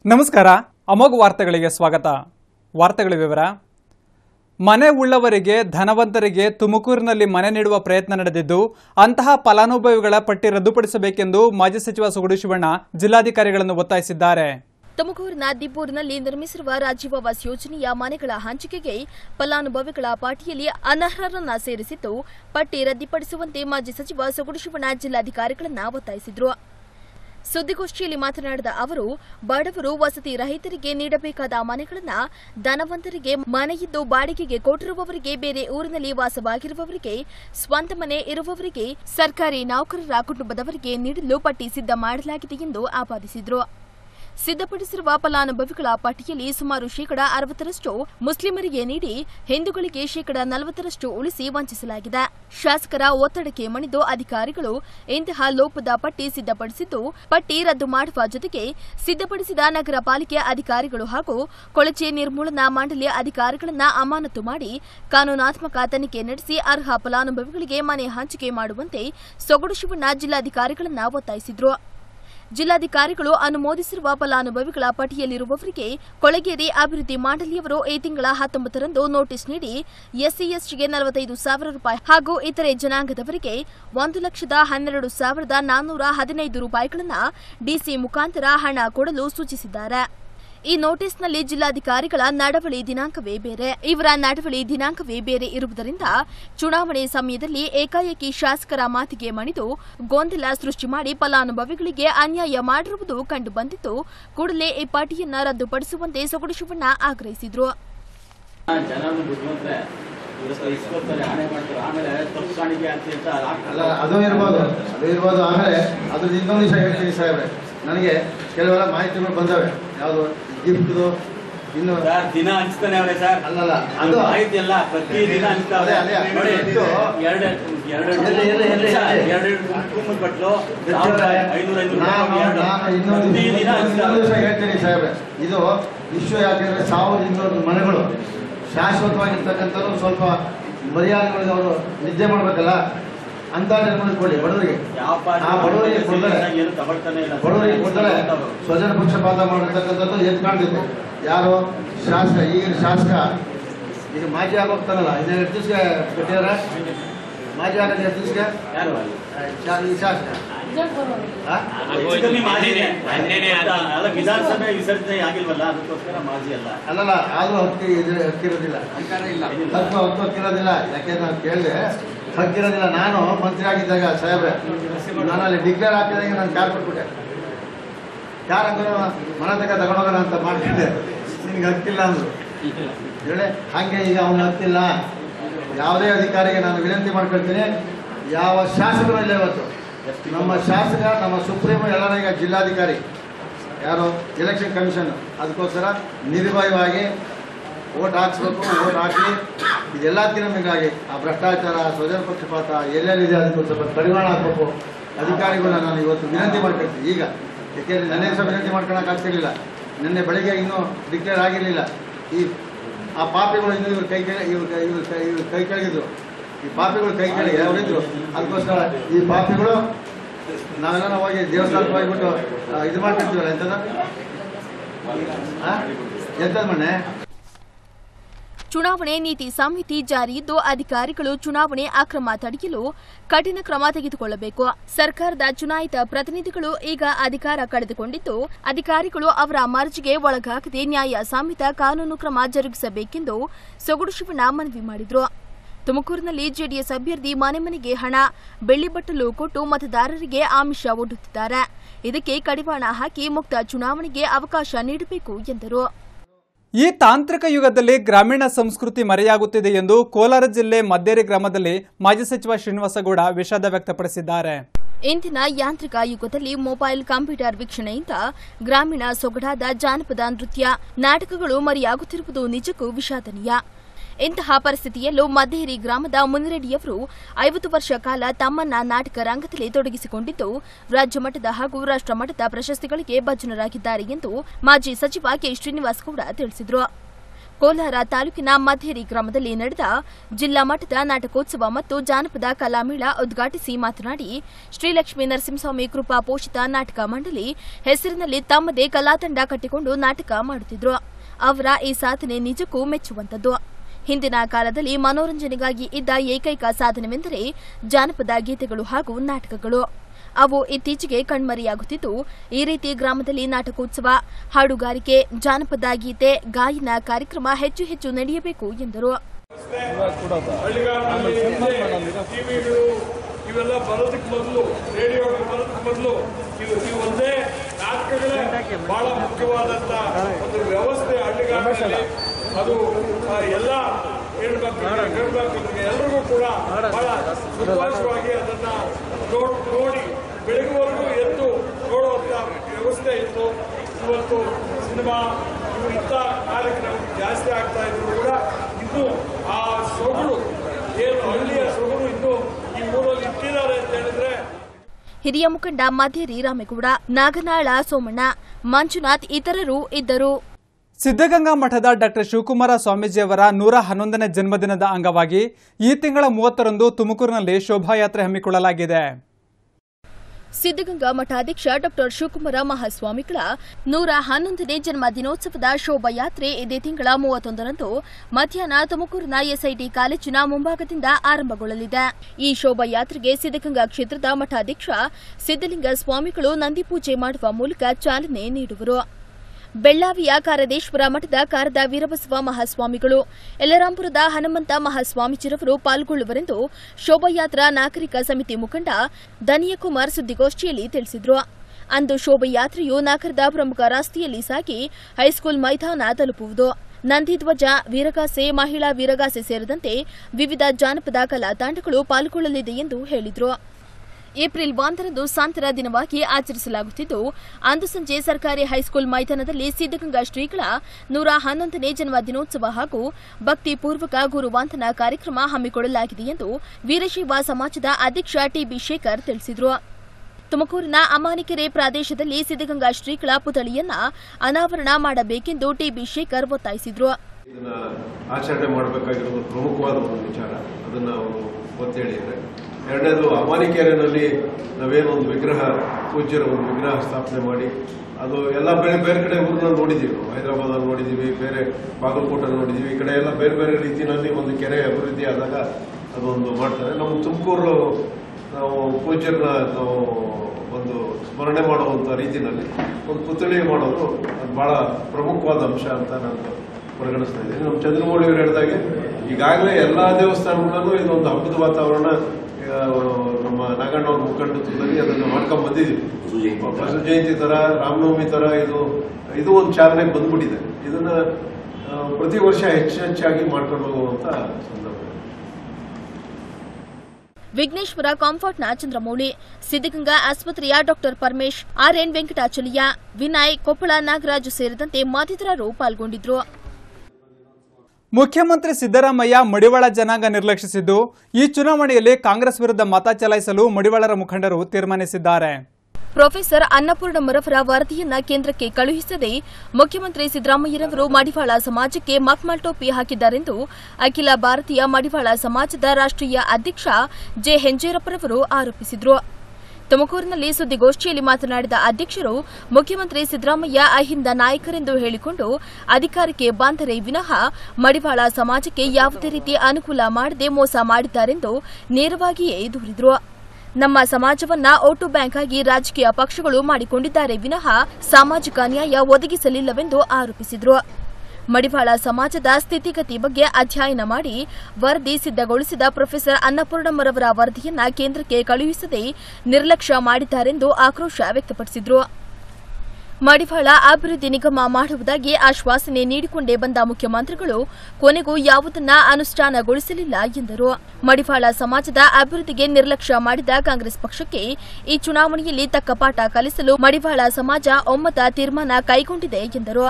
ನಮಸ್ಕಾರ ಅಮೋಘ ವಾರ್ತೆಗಳಿಗೆ ಸ್ವಾಗತ ವಾರ್ತೆಗಳ ವಿವರ ಮನೆ ಉಳ್ಳವರಿಗೆ ಧನವಂತರಿಗೆ ತುಮಕೂರಿನಲ್ಲಿ ಮನೆ ನೀಡುವ ಪ್ರಯತ್ನ ನಡೆದಿದ್ದು ಅಂತಹ ಫಲಾನುಭವಿಗಳ ಪಟ್ಟಿ ರದ್ದುಪಡಿಸಬೇಕೆಂದು ಮಾಜಿ ಸಚಿವ ಸುಗುಡು ಶಿವಣ್ಣ ಜಿಲ್ಲಾಧಿಕಾರಿಗಳನ್ನು ಒತ್ತಾಯಿಸಿದ್ದಾರೆ ತುಮಕೂರಿನ ದಿಬ್ಬೂರಿನಲ್ಲಿ ನಿರ್ಮಿಸಿರುವ ರಾಜೀವಾವಾಸ್ ಯೋಜನೆಯ ಮನೆಗಳ ಹಂಚಿಕೆಗೆ ಫಲಾನುಭವಿಗಳ ಪಟ್ಟಿಯಲ್ಲಿ ಅನರ್ಹರನ್ನ ಸೇರಿಸಿದ್ದು ಪಟ್ಟಿ ರದ್ದುಪಡಿಸುವಂತೆ ಮಾಜಿ ಸಚಿವ ಸೊಗಡು ಶಿವಣ್ಣ ಜಿಲ್ಲಾಧಿಕಾರಿಗಳನ್ನ ಒತ್ತಾಯಿಸಿದ್ರು ಸುದ್ದಿಗೋಷ್ಠಿಯಲ್ಲಿ ಮಾತನಾಡಿದ ಅವರು ಬಡವರು ವಸತಿ ರಹಿತರಿಗೆ ನೀಡಬೇಕಾದ ಮನೆಗಳನ್ನ ಧನವಂತರಿಗೆ ಮನೆಯಿದ್ದು ಬಾಡಿಗೆಗೆ ಕೊಟ್ಟಿರುವವರಿಗೆ ಬೇರೆ ಊರಿನಲ್ಲಿ ವಾಸವಾಗಿರುವವರಿಗೆ ಸ್ವಂತ ಮನೆ ಇರುವವರಿಗೆ ಸರ್ಕಾರಿ ನೌಕರರ ಕುಟುಂಬದವರಿಗೆ ನೀಡಲು ಪಟ್ಟಿ ಸಿದ್ಧ ಮಾಡಲಾಗಿದೆ ಎಂದು ಆಪಾದಿಸಿದರು ಸಿದ್ಧಪಡಿಸಿರುವ ಫಲಾನುಭವಿಗಳ ಪಟ್ಟಿಯಲ್ಲಿ ಸುಮಾರು ಶೇಕಡಾ ಅರವತ್ತರಷ್ಟು ಮುಸ್ಲಿಮರಿಗೆ ನೀಡಿ ಹಿಂದೂಗಳಿಗೆ ಶೇಕಡಾ ನಲವತ್ತರಷ್ಟು ಉಳಿಸಿ ವಂಚಿಸಲಾಗಿದೆ ಶಾಸಕರ ಒತ್ತಡಕ್ಕೆ ಮಣಿದು ಅಧಿಕಾರಿಗಳು ಇಂತಹ ಲೋಪದ ಪಟ್ಟಿ ಸಿದ್ಧಪಡಿಸಿದ್ದು ಪಟ್ಟಿ ರದ್ದು ಮಾಡುವ ಜೊತೆಗೆ ಸಿದ್ಧಪಡಿಸಿದ ನಗರ ಪಾಲಿಕೆ ಅಧಿಕಾರಿಗಳು ಹಾಗೂ ಕೊಳಚೆ ನಿರ್ಮೂಲನಾ ಮಂಡಳಿ ಅಧಿಕಾರಿಗಳನ್ನ ಅಮಾನತು ಮಾಡಿ ಕಾನೂನಾತ್ಮಕ ತನಿಖೆ ನಡೆಸಿ ಅರ್ಹ ಫಲಾನುಭವಿಗಳಿಗೆ ಮನೆ ಹಂಚಿಕೆ ಮಾಡುವಂತೆ ಸೊಗಡು ಶಿವಣ್ಣ ಜಿಲ್ಲಾಧಿಕಾರಿಗಳನ್ನ ಒತ್ತಾಯಿಸಿದ್ರು ಜಿಲ್ಲಾಧಿಕಾರಿಗಳು ಅನುಮೋದಿಸಿರುವ ಫಲಾನುಭವಿಗಳ ಪಟ್ಟಿಯಲ್ಲಿರುವವರಿಗೆ ಕೊಳಗೇರಿ ಅಭಿವೃದ್ಧಿ ಮಂಡಳಿಯವರು ಈ ತಿಂಗಳ ಹತ್ತೊಂಬತ್ತರಂದು ನೋಟಿಸ್ ನೀಡಿ ಎಸ್ಸಿ ಎಸ್ಟಿಗೆ ನಲವತ್ತೈದು ಸಾವಿರ ರೂಪಾಯಿ ಹಾಗೂ ಇತರೆ ಜನಾಂಗದವರಿಗೆ ಒಂದು ಲಕ್ಷದ ಹನ್ನೆರಡು ಸಾವಿರದ ನಾನ್ನೂರ ಹದಿನೈದು ರೂಪಾಯಿಗಳನ್ನು ಡಿಸಿ ಮುಖಾಂತರ ಹಣ ಕೊಡಲು ಸೂಚಿಸಿದ್ದಾರೆ ಈ ನೋಟಿಸ್ನಲ್ಲಿ ಜಿಲ್ಲಾಧಿಕಾರಿಗಳ ನಡವಳಿ ದಿನಾಂಕವೇ ಬೇರೆ ಇವರ ನಡವಳಿ ದಿನಾಂಕವೇ ಬೇರೆ ಇರುವುದರಿಂದ ಚುನಾವಣೆ ಸಮಯದಲ್ಲಿ ಏಕಾಏಕಿ ಶಾಸಕರ ಮಾತಿಗೆ ಮಣಿದು ಗೊಂದಲ ಸೃಷ್ಟಿ ಮಾಡಿ ಫಲಾನುಭವಿಗಳಿಗೆ ಅನ್ಯಾಯ ಮಾಡಿರುವುದು ಕಂಡುಬಂದಿದ್ದು ಕೂಡಲೇ ಈ ಪಟ್ಟಿಯನ್ನ ರದ್ದುಪಡಿಸುವಂತೆ ಸೊಗಡು ಶಿವಣ್ಣ ಆಗ್ರಹಿಸಿದ್ರು ಜನರನ್ನು ಬುದ್ಧಿವಂತರೆ ಇವತ್ತು ಇಸ್ಕೊಳ್ತಾರೆ ಹಣೆ ಮಾಡ್ತಾರೆ ಆಮೇಲೆ ತಪ್ಪು ಕಾಣಿಕೆ ಆಗ್ತಿ ಅಂತ ಅಲ್ಲ ಅದು ಇರ್ಬೋದು ಅದು ಇರ್ಬೋದು ಆಮೇಲೆ ಅದ್ರದ್ದು ಇನ್ನೊಂದು ವಿಷಯ ಹೇಳ್ತೀನಿ ಸಾಹೇಬ್ರೆ ನನಗೆ ಕೆಲವೆಲ್ಲ ಮಾಹಿತಿಗಳು ಬಂದವೆ ಯಾವುದು ಗಿಫ್ಟ್ದು ಇನ್ನು ಸರ್ ದಿನ ಹಂಚ್ತಾನೆ ಅವ್ರೆ ಸರ್ ಅಲ್ಲಲ್ಲ ಅದು ಅದು ಮಾಹಿತಿ ಎಲ್ಲ ಪ್ರತಿ ದಿನ ಹಂಚ್ತಾವ್ರೆ ಅದೇ, ಅದೇ, ನೋಡಿ ಇದು- ಎರಡು ಎರಡು ಎಲ್ಲಿ, ಎಲ್ಲಿ, ಎಲ್ಲಿ, ಎಲ್ಲಿ? ಎರಡು ಕುಂಕುಮದ ಬಟ್ಲು ಸಾವಿರ ಐನೂರ ಐನೂರು ನಾನು ರೂಪಾಯಿ ಎರಡು ನಾನು ಇನ್ನೊಂದು ಪ್ರತಿ ದಿನ ಇನ್ನೊಂದು ವಿಷಯ ಹಂಚ್ತಾವ್ರೆ ಹೇಳ್ತೀನಿ ಸಾಹೇಬ್ರೆ ಇದು ಇಶ್ಯೂ ಯಾಕೆಂದ್ರೆ ಸಾವಿರದ ಇನ್ನೂರು ಮನೆಗಳು ಶಾಶ್ವತವಾಗಿರ್ತಕ್ಕಂಥದ್ದು ಸ್ವಲ್ಪ ಮರ್ಯಾದೆಗಳಿಗೆ ಅವರು ನಿದ್ದೆ ಮಾಡ್ಬೇಕಲ್ಲ ಅಂತ ನಿರ್ಮಾಣ ಕೊಡಿ ಬಡವರಿಗೆ ಯಾವ ಪಾರ್ಟಿ ಆ ಬಡವರಿಗೆ ಕೊಡ್ತಾರೆ ಏನು ತಗೊಳ್ತಾನೆ ಇಲ್ಲ ಬಡವರಿಗೆ ಕೊಡ್ತಾರೆ ಸ್ವಜನ ಪಕ್ಷಪಾತ ಮಾಡಿರ್ತಕ್ಕಂಥದ್ದು ಎದ್ದು ಕಾಣ್ತಿತ್ತು ಯಾರು ಶಾಸಕ ಈಗಿನ ಶಾಸಕ ಈಗ ಮಾಜಿ ಆಗೋಗ್ತಾನಲ್ಲ ಇದು ಎರಡು ದಿವಸ ಕಟ್ಟಿದಾರ ಮಾಜಿ ಆಗೋದು ಎರಡು ದಿವಸಕ್ಕೆ ಯಾರು ಅಲ್ಲಿ? ಈ ಶಾಸಕ ಆ? ಹೆಚ್ಚು ಕಮ್ಮಿ ಮಾಜಿನೇ. ಅಲ್ಲ ವಿಧಾನಸಭೆ ವಿಸರ್ಜನೆ ಆಗಿಲ್ವಲ್ಲ ಅದಕ್ಕೋಸ್ಕರ ಮಾಜಿ ಅಲ್ಲ ಅಲ್ಲಲ್ಲ ಆದ್ರೂ ಹಕ್ಕಿ ಇದು ಹಕ್ಕಿರೋದಿಲ್ಲ ಹಕ್ಕು ಹಕ್ಕು ಹಕ್ಕಿರೋದಿಲ್ಲ ಯಾಕೆಂದ್ರೆ ನಾನು ಕೇಳಿದೆ ಹಕ್ಕಿರೋದಿಲ್ಲ ನಾನು ಮಂತ್ರಿ ಆಗಿದ್ದಾಗ ಸಾಹೇಬ್ರೆ ನಾನು ಅಲ್ಲಿ ಡಿಕ್ಲೇರ್ ಹಾಕಿದಾಗ ನಾನು ಕಾರ್ ಕೊಟ್ಬಿಟ್ಟೆ ಕಾರ್ ಅಂದ್ರೆ ಮನೆ ತಗ ತಗೊಂಡೋಗೋಣ ಅಂತ ಮಾಡ್ಕೊಂಡೆ ನಿನ್ಗೆ ಹಕ್ಕಿಲ್ಲ ಅಂದ್ರು ಹೇಳಿ ಹಾಗೆ ಈಗ ಅವನ ಹಕ್ಕಿಲ್ಲ ಯಾವುದೇ ಅಧಿಕಾರಿಗೆ ನಾನು ವಿನಂತಿ ಮಾಡ್ಕೊಳ್ತೀನಿ ಯಾವ ಶಾಸಕರು ಇಲ್ಲ ಇವತ್ತು ನಮ್ಮ ಶಾಸಕ ನಮ್ಮ ಸುಪ್ರೀಂ ಎಲ್ಲರ ಈಗ ಜಿಲ್ಲಾಧಿಕಾರಿ ಯಾರು ಎಲೆಕ್ಷನ್ ಕಮಿಷನ್ ಅದಕ್ಕೋಸ್ಕರ ನಿರ್ಭಯವಾಗಿ ಓಟ್ ಹಾಕ್ಸ್ಬೇಕು ಓಟ್ ಹಾಕಿ ಇದೆಲ್ಲದಕ್ಕಿಂತ ಮಿಗಿಲಾಗಿ ಆ ಭ್ರಷ್ಟಾಚಾರ ಸ್ವಜನ ಪಕ್ಷಪಾತ ಎಲ್ಲೆಲ್ಲಿದೆ ಅದಕ್ಕೆ ಸ್ವಲ್ಪ ಕಡಿವಾಣ ಹಾಕಬೇಕು ಅಧಿಕಾರಿಗಳನ್ನ ನಾನು ಇವತ್ತು ವಿನಂತಿ ಮಾಡ್ಕೊಳ್ತೀನಿ ಈಗ ಯಾಕೆಂದರೆ ನೆನ್ನೆ ಸಹ ವಿನಂತಿ ಮಾಡ್ಕೊಳಕ್ಕೆ ಆಗ್ತಿರ್ಲಿಲ್ಲ ನಿನ್ನೆ ಬೆಳಿಗ್ಗೆ ಇನ್ನೂ ಡಿಕ್ಲೇರ್ ಆಗಿರಲಿಲ್ಲ ಈ ಆ ಪಾಪಿಗಳು ಇನ್ನೂ ಇವ್ರ ಕೈ ಕೆಳ ಇವ್ರ ಕೈ- ಇವ್ರ ಕೈ ಇವ್ರ ಕೈ ಕೆಳಗಿದ್ರು ಈ ಪಾಪಿಗಳು ಕೈ ಕೆಳಗೆ ಅವರಿದ್ರು ಅದಕ್ಕೋಸ್ಕರ ಈ ಪಾಪಿಗಳು ನಾವೆಲ್ಲ ಹೋಗಿ ದೇವಸ್ಥಾನಕ್ಕೆ ಹೋಗ್ಬಿಟ್ಟು ಆ, ಇದು ಮಾಡ್ಕೊಳ್ತೀವಲ್ಲ ಎಂಥದ ಎಂಥದ್ದು ಮಣ್ಣೆ ಚುನಾವಣೆ ನೀತಿ ಸಂಹಿತೆ ಜಾರಿಯಿದ್ದು ಅಧಿಕಾರಿಗಳು ಚುನಾವಣೆ ಅಕ್ರಮ ತಡೆಯಲು ಕಠಿಣ ಕ್ರಮ ತೆಗೆದುಕೊಳ್ಳಬೇಕು ಸರ್ಕಾರದ ಚುನಾಯಿತ ಪ್ರತಿನಿಧಿಗಳು ಈಗ ಅಧಿಕಾರ ಕಳೆದುಕೊಂಡಿದ್ದು ಅಧಿಕಾರಿಗಳು ಅವರ ಮರ್ಜಿಗೆ ಒಳಗಾಗದೆ ನ್ಯಾಯ ಸಂಹಿತ ಕಾನೂನು ಕ್ರಮ ಜರುಗಿಸಬೇಕೆಂದು ಸೊಗಡು ಶಿವಣ್ಣ ಮನವಿ ಮಾಡಿದರು ತುಮಕೂರಿನಲ್ಲಿ ಜೆಡಿಎಸ್ ಅಭ್ಯರ್ಥಿ ಮನೆ ಮನೆಗೆ ಹಣ ಬೆಳ್ಳಿ ಬಟ್ಟಲು ಕೊಟ್ಟು ಮತದಾರರಿಗೆ ಆಮಿಷ ಒಡ್ಡುತ್ತಿದ್ದಾರೆ ಇದಕ್ಕೆ ಕಡಿವಾಣ ಹಾಕಿ ಮುಕ್ತ ಚುನಾವಣೆಗೆ ಅವಕಾಶ ನೀಡಬೇಕು ಎಂದರು ಈ ತಾಂತ್ರಿಕ ಯುಗದಲ್ಲಿ ಗ್ರಾಮೀಣ ಸಂಸ್ಕೃತಿ ಮರೆಯಾಗುತ್ತಿದೆ ಎಂದು ಕೋಲಾರ ಜಿಲ್ಲೆ ಮದ್ದೇರಿ ಗ್ರಾಮದಲ್ಲಿ ಮಾಜಿ ಸಚಿವ ಶ್ರೀನಿವಾಸಗೌಡ ವಿಷಾದ ವ್ಯಕ್ತಪಡಿಸಿದ್ದಾರೆ ಇಂದಿನ ಯಾಂತ್ರಿಕ ಯುಗದಲ್ಲಿ ಮೊಬೈಲ್ ಕಂಪ್ಯೂಟರ್ ವೀಕ್ಷಣೆಯಿಂದ ಗ್ರಾಮೀಣ ಸೊಗಡಾದ ಜಾನಪದ ನೃತ್ಯ ನಾಟಕಗಳು ಮರೆಯಾಗುತ್ತಿರುವುದು ನಿಜಕ್ಕೂ ವಿಷಾದನೀಯ ಇಂತಹ ಪರಿಸ್ಥಿತಿಯಲ್ಲೂ ಮದ್ದೇರಿ ಗ್ರಾಮದ ಮುನಿರೆಡ್ಡಿಯವರು ಐವತ್ತು ವರ್ಷ ಕಾಲ ತಮ್ಮನ್ನ ನಾಟಕ ರಂಗದಲ್ಲಿ ತೊಡಗಿಸಿಕೊಂಡಿದ್ದು ರಾಜ್ಯ ಮಟ್ಟದ ಹಾಗೂ ರಾಷ್ಟ್ರ ಮಟ್ಟದ ಪ್ರಶಸ್ತಿಗಳಿಗೆ ಭಜನರಾಗಿದ್ದಾರೆ ಎಂದು ಮಾಜಿ ಸಚಿವ ಕೆ ಶ್ರೀನಿವಾಸ್ ಗೌಡ ತಿಳಿಸಿದರು ಕೋಲಾರ ತಾಲೂಕಿನ ಮಧೇರಿ ಗ್ರಾಮದಲ್ಲಿ ನಡೆದ ಜಿಲ್ಲಾ ಮಟ್ಟದ ನಾಟಕೋತ್ಸವ ಮತ್ತು ಜಾನಪದ ಕಲಾಮೇಳ ಉದ್ಘಾಟಿಸಿ ಮಾತನಾಡಿ ಶ್ರೀಲಕ್ಷ್ಮೀ ನರಸಿಂಹಸ್ವಾಮಿ ಕೃಪಾ ಪೋಷಿತ ನಾಟಕ ಮಂಡಳಿ ಹೆಸರಿನಲ್ಲಿ ತಮ್ಮದೇ ಕಲಾತಂಡ ಕಟ್ಟಿಕೊಂಡು ನಾಟಕ ಮಾಡುತ್ತಿದ್ರು ಅವರ ಈ ಸಾಧನೆ ನಿಜಕ್ಕೂ ಮೆಚ್ಚುವಂತದ್ದು ಹಿಂದಿನ ಕಾಲದಲ್ಲಿ ಮನೋರಂಜನೆಗಾಗಿ ಇದ್ದ ಏಕೈಕ ಸಾಧನವೆಂದರೆ ಜಾನಪದ ಗೀತೆಗಳು ಹಾಗೂ ನಾಟಕಗಳು ಅವು ಇತ್ತೀಚೆಗೆ ಕಣ್ಮರೆಯಾಗುತ್ತಿದ್ದು ಈ ರೀತಿ ಗ್ರಾಮದಲ್ಲಿ ನಾಟಕೋತ್ಸವ ಹಾಡುಗಾರಿಕೆ ಜಾನಪದ ಗೀತೆ ಗಾಯನ ಕಾರ್ಯಕ್ರಮ ಹೆಚ್ಚು ಹೆಚ್ಚು ನಡೆಯಬೇಕು ಎಂದರು ಹಳ್ಳಿಗಾಡಿನಲ್ಲಿ ಹಿಂದೆ ಟಿವಿಗಳು ಇವೆಲ್ಲ ಬರೋದಕ್ಕೆ ಮೊದಲು ರೇಡಿಯೋ ಬರೋದಕ್ಕೆ ಮೊದಲು ಇವು ಇವು ಒಂದೇ ನಾಟಕಗಳೇ ಬಹಳ ಮುಖ್ಯವಾದಂತ ಒಂದು ವ್ಯವಸ್ಥೆ ಹಳ್ಳಿಗಾಡಿನಲ್ಲಿ ಅದು ಆ, ಎಲ್ಲ ಹೆಣ್ಮಕ್ಳಿಗೆ ಗಂಡ್ಮಕ್ಳಿಗೆ ಎಲ್ರಿಗೂ ಕೂಡ ಬಹಳ ಸಂತೋಷವಾಗಿ ಅದನ್ನ ನೋಡ್ ನೋಡಿ ಬೆಳಗುವವರೆಗೂ ಎದ್ದು ನೋಡುವಂತ ವ್ಯವಸ್ಥೆ ಇತ್ತು ಇವತ್ತು ಸಿನಿಮಾ ಇವು ಇಂಥ ಕಾರ್ಯಕ್ರಮ ಜಾಸ್ತಿ ಆಗ್ತಾ ಇದ್ರು ಕೂಡ ಇನ್ನೂ ಆ ಸೊಗಡು ಏನು ಹಳ್ಳಿಯ ಸೊಗಡು ಇನ್ನೂ ಈ ಊರಲ್ಲಿ ಇಟ್ಟಿದ್ದಾರೆ ಅಂತ ಹೇಳಿದ್ರೆ ಹಿರಿಯ ಮುಖಂಡ ಮಧೇರಿ ರಾಮೇಗೌಡ ನಾಗನಾಳ ಸೋಮಣ್ಣ ಮಂಜುನಾಥ್ ಇತರರು ಇದ್ದರು ಸಿದ್ಧಗಂಗಾ ಮಠದ ಡಾಕ್ಟರ್ ಶಿವಕುಮಾರ ಸ್ವಾಮೀಜಿಯವರ ನೂರ ಹನ್ನೊಂದನೇ ಜನ್ಮದಿನದ ಅಂಗವಾಗಿ ಈ ತಿಂಗಳ ಮೂವತ್ತರಂದು ತುಮಕೂರಿನಲ್ಲಿ ಶೋಭಾಯಾತ್ರೆ ಹಮ್ಮಿಕೊಳ್ಳಲಾಗಿದೆ ಸಿದ್ದಗಂಗಾ ಮಠಾಧ್ಯಕ್ಷ ಡಾಕ್ಟರ್ ಶಿವಕುಮಾರ ಮಹಾಸ್ವಾಮಿಗಳ ನೂರ ಹನ್ನೊಂದನೇ ಜನ್ಮ ದಿನೋತ್ಸವದ ಶೋಭಾಯಾತ್ರೆ ಇದೇ ತಿಂಗಳ ಮೂವತ್ತೊಂದರಂದು ಮಧ್ಯಾಹ್ನ ತುಮಕೂರಿನ ಎಸ್ಐಟಿ ಕಾಲೇಜಿನ ಮುಂಭಾಗದಿಂದ ಆರಂಭಗೊಳ್ಳಲಿದೆ ಈ ಶೋಭಾಯಾತ್ರೆಗೆ ಸಿದ್ದಗಂಗಾ ಕ್ಷೇತ್ರದ ಮಠಾಧ್ಯಕ್ಷ ಸಿದ್ದಲಿಂಗ ಸ್ವಾಮಿಗಳು ನಂದಿ ಪೂಜೆ ಮಾಡುವ ಮೂಲಕ ಚಾಲನೆ ನೀಡುವರು ಬೆಳ್ಳಾವಿಯ ಕಾರದೇಶ್ವರ ಮಠದ ಕಾರದ ವೀರಬಸವ ಮಹಾಸ್ವಾಮಿಗಳು ಯಲ್ಲರಾಂಪುರದ ಹನುಮಂತ ಮಹಾಸ್ವಾಮೀಜಿರವರು ಪಾಲ್ಗೊಳ್ಳುವರೆಂದು ಶೋಭಾಯಾತ್ರಾ ನಾಗರಿಕ ಸಮಿತಿ ಮುಖಂಡ ದನಿಯಕುಮಾರ್ ಸುದ್ದಿಗೋಷ್ಠಿಯಲ್ಲಿ ತಿಳಿಸಿದರು ಅಂದು ಶೋಭಾಯಾತ್ರೆಯು ನಗರದ ಪ್ರಮುಖ ರಸ್ತೆಯಲ್ಲಿ ಸಾಗಿ ಹೈಸ್ಕೂಲ್ ಮೈದಾನ ತಲುಪುವುದು ನಂದಿಧ್ವಜ ವೀರಗಾಸೆ ಮಹಿಳಾ ವೀರಗಾಸೆ ಸೇರಿದಂತೆ ವಿವಿಧ ಜಾನಪದ ಕಲಾ ತಂಡಗಳು ಪಾಲ್ಗೊಳ್ಳಲಿದೆ ಎಂದು ಹೇಳಿದರು ಏಪ್ರಿಲ್ ಒಂದರಂದು ಸಾಂತರ ದಿನವಾಗಿ ಆಚರಿಸಲಾಗುತ್ತಿದ್ದು ಅಂದು ಸಂಜೆ ಸರ್ಕಾರಿ ಹೈಸ್ಕೂಲ್ ಮೈದಾನದಲ್ಲಿ ಸಿದ್ದಗಂಗಾ ಶ್ರೀಗಳ ನೂರ ಹನ್ನೊಂದನೇ ಜನ್ಮ ದಿನೋತ್ಸವ ಹಾಗೂ ಭಕ್ತಿಪೂರ್ವಕ ಗುರುವಂದನಾ ಕಾರ್ಯಕ್ರಮ ಹಮ್ಮಿಕೊಳ್ಳಲಾಗಿದೆ ಎಂದು ವೀರಶೈವ ಸಮಾಜದ ಅಧ್ಯಕ್ಷ ಟಿಬಿ ಶೇಖರ್ ತಿಳಿಸಿದರು ತುಮಕೂರಿನ ಅಮಾನಿಕೆರೆ ಪ್ರದೇಶದಲ್ಲಿ ಸಿದ್ದಗಂಗಾ ಶ್ರೀಗಳ ಪುತ್ಥಳಿಯನ್ನ ಅನಾವರಣ ಮಾಡಬೇಕೆಂದು ಟಿಬಿ ಶೇಖರ್ ಒತ್ತಾಯಿಸಿದರು ಇದನ್ನ ಆಚರಣೆ ಮಾಡಬೇಕಾಗಿರೋದು ಪ್ರಮುಖವಾದ ಒಂದು ವಿಚಾರ ಅದನ್ನ ಅವರು ಒತ್ತಿ ಹೇಳಿದ್ದಾರೆ ಎರಡನೇದು ಅಮಾನಿಕೆರೆನಲ್ಲಿ ನಾವೇನೋ ಒಂದು ವಿಗ್ರಹ ಪೂಜ್ಯರ ಒಂದು ವಿಗ್ರಹ ಸ್ಥಾಪನೆ ಮಾಡಿ ಅದು ಎಲ್ಲ ಬೇರೆ ಬೇರೆ ಕಡೆ ಊರನ್ನ ನೋಡಿದೀವಿ ನಾವು ಹೈದರಾಬಾದಲ್ಲಿ ನೋಡಿದೀವಿ ಬೇರೆ ಬಾಗಲಕೋಟಲ್ಲಿ ನೋಡಿದೀವಿ ಈ ಕಡೆ ಎಲ್ಲ ಬೇರೆ ಬೇರೆ ರೀತಿಯಲ್ಲಿ ಒಂದು ಕೆರೆ ಅಭಿವೃದ್ಧಿ ಆದಾಗ ಅದೊಂದು ಮಾಡ್ತಾರೆ ನಮ್ಮ ತುಮಕೂರು ನಾವು ಪೂಜ್ಯರನ್ನ ನಾವು ಒಂದು ಸ್ಮರಣೆ ಮಾಡುವಂತ ರೀತಿಯಲ್ಲಿ ಒಂದು ಪುತ್ಥಳಿ ಮಾಡೋದು ಅದು ಬಹಳ ಪ್ರಮುಖವಾದ ಅಂಶ ಅಂತ ನಾನು ಪರಿಗಣಿಸ್ತಾ ಇದ್ದೀನಿ ನಮ್ಮ ಚಂದ್ರಮೌಳಿ ಅವರು ಹೇಳಿದಾಗೆ ಈಗಾಗಲೇ ಎಲ್ಲಾ ದೇವಸ್ಥಾನಗಳಲ್ಲೂ ಇದೊಂದು ಹಬ್ಬದ ವಾತಾವರಣ ಆ, ನಮ್ಮ ನಾಗಣ್ಣವ್ರ ಮುಖಂಡತ್ವದಲ್ಲಿ ಅದನ್ನು ಮಾಡ್ಕೊಂಡ್ ಬಂದಿದ್ದೀವಿ ಬಸವ ಜಯಂತಿ ತರ ರಾಮನವಮಿ ತರ ಇದು ಇದು ಒಂದು ಚಾಲನೆಗೆ ಬಂದ್ಬಿಟ್ಟಿದೆ ಇದನ್ನ ಆ, ಪ್ರತಿ ವರ್ಷ ಹೆಚ್ಚು ಹೆಚ್ಚಾಗಿ ಮಾಡ್ಕೊಂಡು ಹೋಗುವಂತ ಸಂದರ್ಭ ವಿಘ್ನೇಶ್ವರ ಕಾಂಫರ್ಟ್ನ ಚಂದ್ರಮೌಳಿ ಸಿದ್ದಗಂಗಾ ಆಸ್ಪತ್ರೆಯ ಡಾಕ್ಟರ್ ಪರಮೇಶ್ ಆರ್ಎನ್ ವೆಂಕಟಾಚಲಯ್ಯ ವಿನಯ್ ಕೊಪ್ಪಳ ನಾಗರಾಜು ಸೇರಿದಂತೆ ಮತ್ತಿತರರು ಪಾಲ್ಗೊಂಡಿದ್ರು ಮುಖ್ಯಮಂತ್ರಿ ಸಿದ್ದರಾಮಯ್ಯ ಮಡಿವಾಳ ಜನಾಂಗ ನಿರ್ಲಕ್ಷಿಸಿದ್ದು ಈ ಚುನಾವಣೆಯಲ್ಲಿ ಕಾಂಗ್ರೆಸ್ ವಿರುದ್ಧ ಮತ ಚಲಾಯಿಸಲು ಮಡಿವಾಳರ ಮುಖಂಡರು ತೀರ್ಮಾನಿಸಿದ್ದಾರೆ ಪ್ರೊಫೆಸರ್ ಅನ್ನಪೂರ್ಣಮ್ಮರವರ ವರದಿಯನ್ನ ಕೇಂದ್ರಕ್ಕೆ ಕಳುಹಿಸದೆ ಮುಖ್ಯಮಂತ್ರಿ ಸಿದ್ದರಾಮಯ್ಯರವರು ಮಡಿವಾಳ ಸಮಾಜಕ್ಕೆ ಮಕ್ಮಲ್ ಟೋಪಿ ಹಾಕಿದ್ದಾರೆಂದು ಅಖಿಲ ಭಾರತೀಯ ಮಡಿವಾಳ ಸಮಾಜದ ರಾಷ್ಟ್ರೀಯ ಅಧ್ಯಕ್ಷ ಜೆ ಹೆಂಜೇರಪ್ಪರವರು ಆರೋಪಿಸಿದರು ತುಮಕೂರಿನಲ್ಲಿ ಸುದ್ದಿಗೋಷ್ಠಿಯಲ್ಲಿ ಮಾತನಾಡಿದ ಅಧ್ಯಕ್ಷರು ಮುಖ್ಯಮಂತ್ರಿ ಸಿದ್ದರಾಮಯ್ಯ ಅಹಿಂದ ನಾಯಕರೆಂದು ಹೇಳಿಕೊಂಡು ಅಧಿಕಾರಕ್ಕೆ ಬಂದರೆ ವಿನಃ ಮಡಿವಾಳ ಸಮಾಜಕ್ಕೆ ಯಾವುದೇ ರೀತಿ ಅನುಕೂಲ ಮಾಡದೆ ಮೋಸ ಮಾಡಿದ್ದಾರೆಂದು ನೇರವಾಗಿಯೇ ದೂರಿದರು ನಮ್ಮ ಸಮಾಜವನ್ನ ಓಟು ಬ್ಯಾಂಕ್ ಆಗಿ ರಾಜಕೀಯ ಪಕ್ಷಗಳು ಮಾಡಿಕೊಂಡಿದ್ದಾರೆ ವಿನಃ ಸಾಮಾಜಿಕ ನ್ಯಾಯ ಒದಗಿಸಲಿಲ್ಲವೆಂದು ಆರೋಪಿಸಿದರು ಮಡಿವಾಳ ಸಮಾಜದ ಸ್ಥಿತಿಗತಿ ಬಗ್ಗೆ ಅಧ್ಯಯನ ಮಾಡಿ ವರದಿ ಸಿದ್ದಗೊಳಿಸಿದ ಪ್ರೊಫೆಸರ್ ಅನ್ನಪೂರ್ಣಮ್ಮರವರ ವರದಿಯನ್ನ ಕೇಂದ್ರಕ್ಕೆ ಕಳುಹಿಸದೆ ನಿರ್ಲಕ್ಷ್ಯ ಮಾಡಿದ್ದಾರೆಂದು ಆಕ್ರೋಶ ವ್ಯಕ್ತಪಡಿಸಿದರು ಮಡಿವಾಳ ಅಭಿವೃದ್ಧಿ ನಿಗಮ ಮಾಡುವುದಾಗಿ ಆಶ್ವಾಸನೆ ನೀಡಿಕೊಂಡೇ ಬಂದ ಮುಖ್ಯಮಂತ್ರಿಗಳು ಕೊನೆಗೂ ಯಾವುದನ್ನ ಅನುಷ್ಠಾನಗೊಳಿಸಲಿಲ್ಲ ಎಂದರು ಮಡಿವಾಳ ಸಮಾಜದ ಅಭಿವೃದ್ಧಿಗೆ ನಿರ್ಲಕ್ಷ್ಯ ಮಾಡಿದ ಕಾಂಗ್ರೆಸ್ ಪಕ್ಷಕ್ಕೆ ಈ ಚುನಾವಣೆಯಲ್ಲಿ ತಕ್ಕ ಪಾಠ ಕಲಿಸಲು ಮಡಿವಾಳ ಸಮಾಜ ಒಮ್ಮತ ತೀರ್ಮಾನ ಕೈಗೊಂಡಿದೆ ಎಂದರು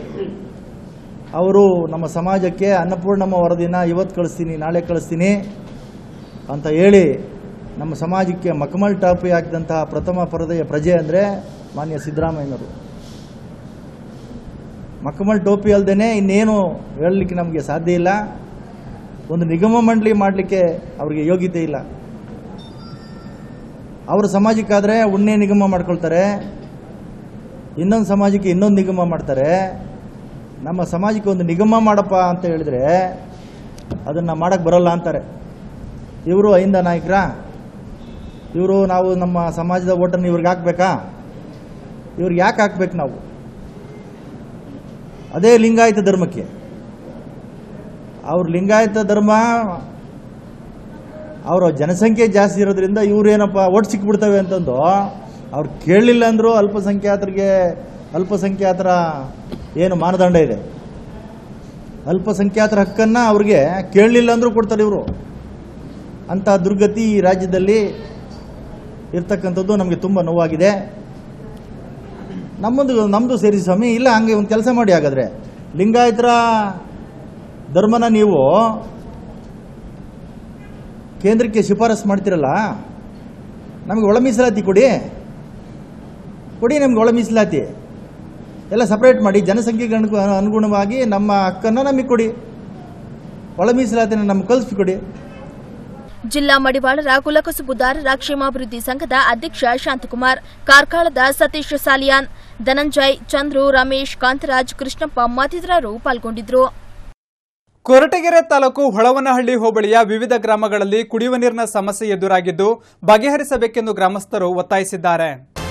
ಅವರು ನಮ್ಮ ಸಮಾಜಕ್ಕೆ ಅನ್ನಪೂರ್ಣಮ್ಮ ವರದಿನ ಇವತ್ತು ಕಳಿಸ್ತೀನಿ ನಾಳೆ ಕಳಿಸ್ತೀನಿ ಅಂತ ಹೇಳಿ ನಮ್ಮ ಸಮಾಜಕ್ಕೆ ಮಕಮಲ್ ಟಾಪಿ ಹಾಕಿದಂತಹ ಪ್ರಥಮ ಪರದೆಯ ಪ್ರಜೆ ಅಂದರೆ ಮಾನ್ಯ ಸಿದ್ದರಾಮಯ್ಯನವರು ಮಕ್ಕಮಲ್ ಟೋಪಿ ಅಲ್ಲದೆ ಇನ್ನೇನು ಹೇಳಲಿಕ್ಕೆ ನಮಗೆ ಸಾಧ್ಯ ಇಲ್ಲ ಒಂದು ನಿಗಮ ಮಂಡಳಿ ಮಾಡಲಿಕ್ಕೆ ಅವ್ರಿಗೆ ಯೋಗ್ಯತೆ ಇಲ್ಲ ಅವ್ರ ಸಮಾಜಕ್ಕಾದರೆ ಉಣ್ಣೆ ನಿಗಮ ಮಾಡ್ಕೊಳ್ತಾರೆ ಇನ್ನೊಂದು ಸಮಾಜಕ್ಕೆ ಇನ್ನೊಂದು ನಿಗಮ ಮಾಡ್ತಾರೆ ನಮ್ಮ ಸಮಾಜಕ್ಕೆ ಒಂದು ನಿಗಮ ಮಾಡಪ್ಪ ಅಂತ ಹೇಳಿದ್ರೆ ಅದನ್ನು ಮಾಡೋಕ್ಕೆ ಬರಲ್ಲ ಅಂತಾರೆ ಇವರು ಐಂದ ನಾಯಕರ ಇವರು ನಾವು ನಮ್ಮ ಸಮಾಜದ ಓಟನ್ನು ಇವ್ರಿಗೆ ಹಾಕ್ಬೇಕಾ ಇವ್ರಿಗೆ ಯಾಕೆ ಹಾಕ್ಬೇಕು ನಾವು ಅದೇ ಲಿಂಗಾಯತ ಧರ್ಮಕ್ಕೆ ಅವ್ರ ಲಿಂಗಾಯತ ಧರ್ಮ ಅವರ ಜನಸಂಖ್ಯೆ ಜಾಸ್ತಿ ಇರೋದ್ರಿಂದ ಇವ್ರೇನಪ್ಪ ಓಟ್ ಸಿಕ್ಬಿಡ್ತವೆ ಅಂತಂದು ಅವ್ರು ಕೇಳಲಿಲ್ಲ ಅಂದರೂ ಅಲ್ಪಸಂಖ್ಯಾತರಿಗೆ ಅಲ್ಪಸಂಖ್ಯಾತರ ಏನು ಮಾನದಂಡ ಇದೆ ಅಲ್ಪಸಂಖ್ಯಾತರ ಹಕ್ಕನ್ನು ಅವ್ರಿಗೆ ಕೇಳಲಿಲ್ಲ ಅಂದರೂ ಕೊಡ್ತಾರೆ ಇವರು ಅಂಥ ದುರ್ಗತಿ ಈ ರಾಜ್ಯದಲ್ಲಿ ಇರ್ತಕ್ಕಂಥದ್ದು ನಮಗೆ ತುಂಬ ನೋವಾಗಿದೆ ನಮ್ಮದು ನಮ್ಮದು ಸೇರಿ ಸ್ವಾಮಿ ಇಲ್ಲ ಹಂಗೆ ಒಂದು ಕೆಲಸ ಮಾಡಿ ಹಾಗಾದರೆ ಲಿಂಗಾಯತರ ಧರ್ಮನ ನೀವು ಕೇಂದ್ರಕ್ಕೆ ಶಿಫಾರಸು ಮಾಡ್ತಿರಲ್ಲ ನಮಗೆ ಒಳ ಮೀಸಲಾತಿ ಕೊಡಿ ಕೊಡಿ ನಮ್ಗೆ ಒಳ ಮೀಸಲಾತಿ ಎಲ್ಲ ಸಪ್ರೇಟ್ ಮಾಡಿ ಜನಸಂಖ್ಯೆಗೆ ಅನುಗು ಅನುಗುಣವಾಗಿ ನಮ್ಮ ಹಕ್ಕನ್ನು ನಮಗೆ ಕೊಡಿ ಒಳ ಮೀಸಲಾತಿನ ನಮ್ಗೆ ಕಲಿಸ್ಕೊಡಿ ಜಿಲ್ಲಾ ಮಡಿವಾಳರ ಕುಲಕಸುಬುದಾರರ ಕ್ಷೇಮಾಭಿವೃದ್ಧಿ ಸಂಘದ ಅಧ್ಯಕ್ಷ ಶಾಂತಕುಮಾರ್ ಕಾರ್ಕಳದ ಸತೀಶ್ ಸಾಲಿಯಾನ್ ಧನಂಜಯ್ ಚಂದ್ರು ರಮೇಶ್ ಕಾಂತರಾಜ್ ಕೃಷ್ಣಪ್ಪ ಮತ್ತಿತರರು ಪಾಲ್ಗೊಂಡಿದ್ರು ಕೊರಟಗೆರೆ ತಾಲೂಕು ಹೊಳವನಹಳ್ಳಿ ಹೋಬಳಿಯ ವಿವಿಧ ಗ್ರಾಮಗಳಲ್ಲಿ ಕುಡಿಯುವ ನೀರಿನ ಸಮಸ್ಯೆ ಎದುರಾಗಿದ್ದು ಬಗೆಹರಿಸಬೇಕೆಂದು ಗ್ರಾಮಸ್ಥರು ಒತ್ತಾಯಿಸಿದ್ದಾರೆ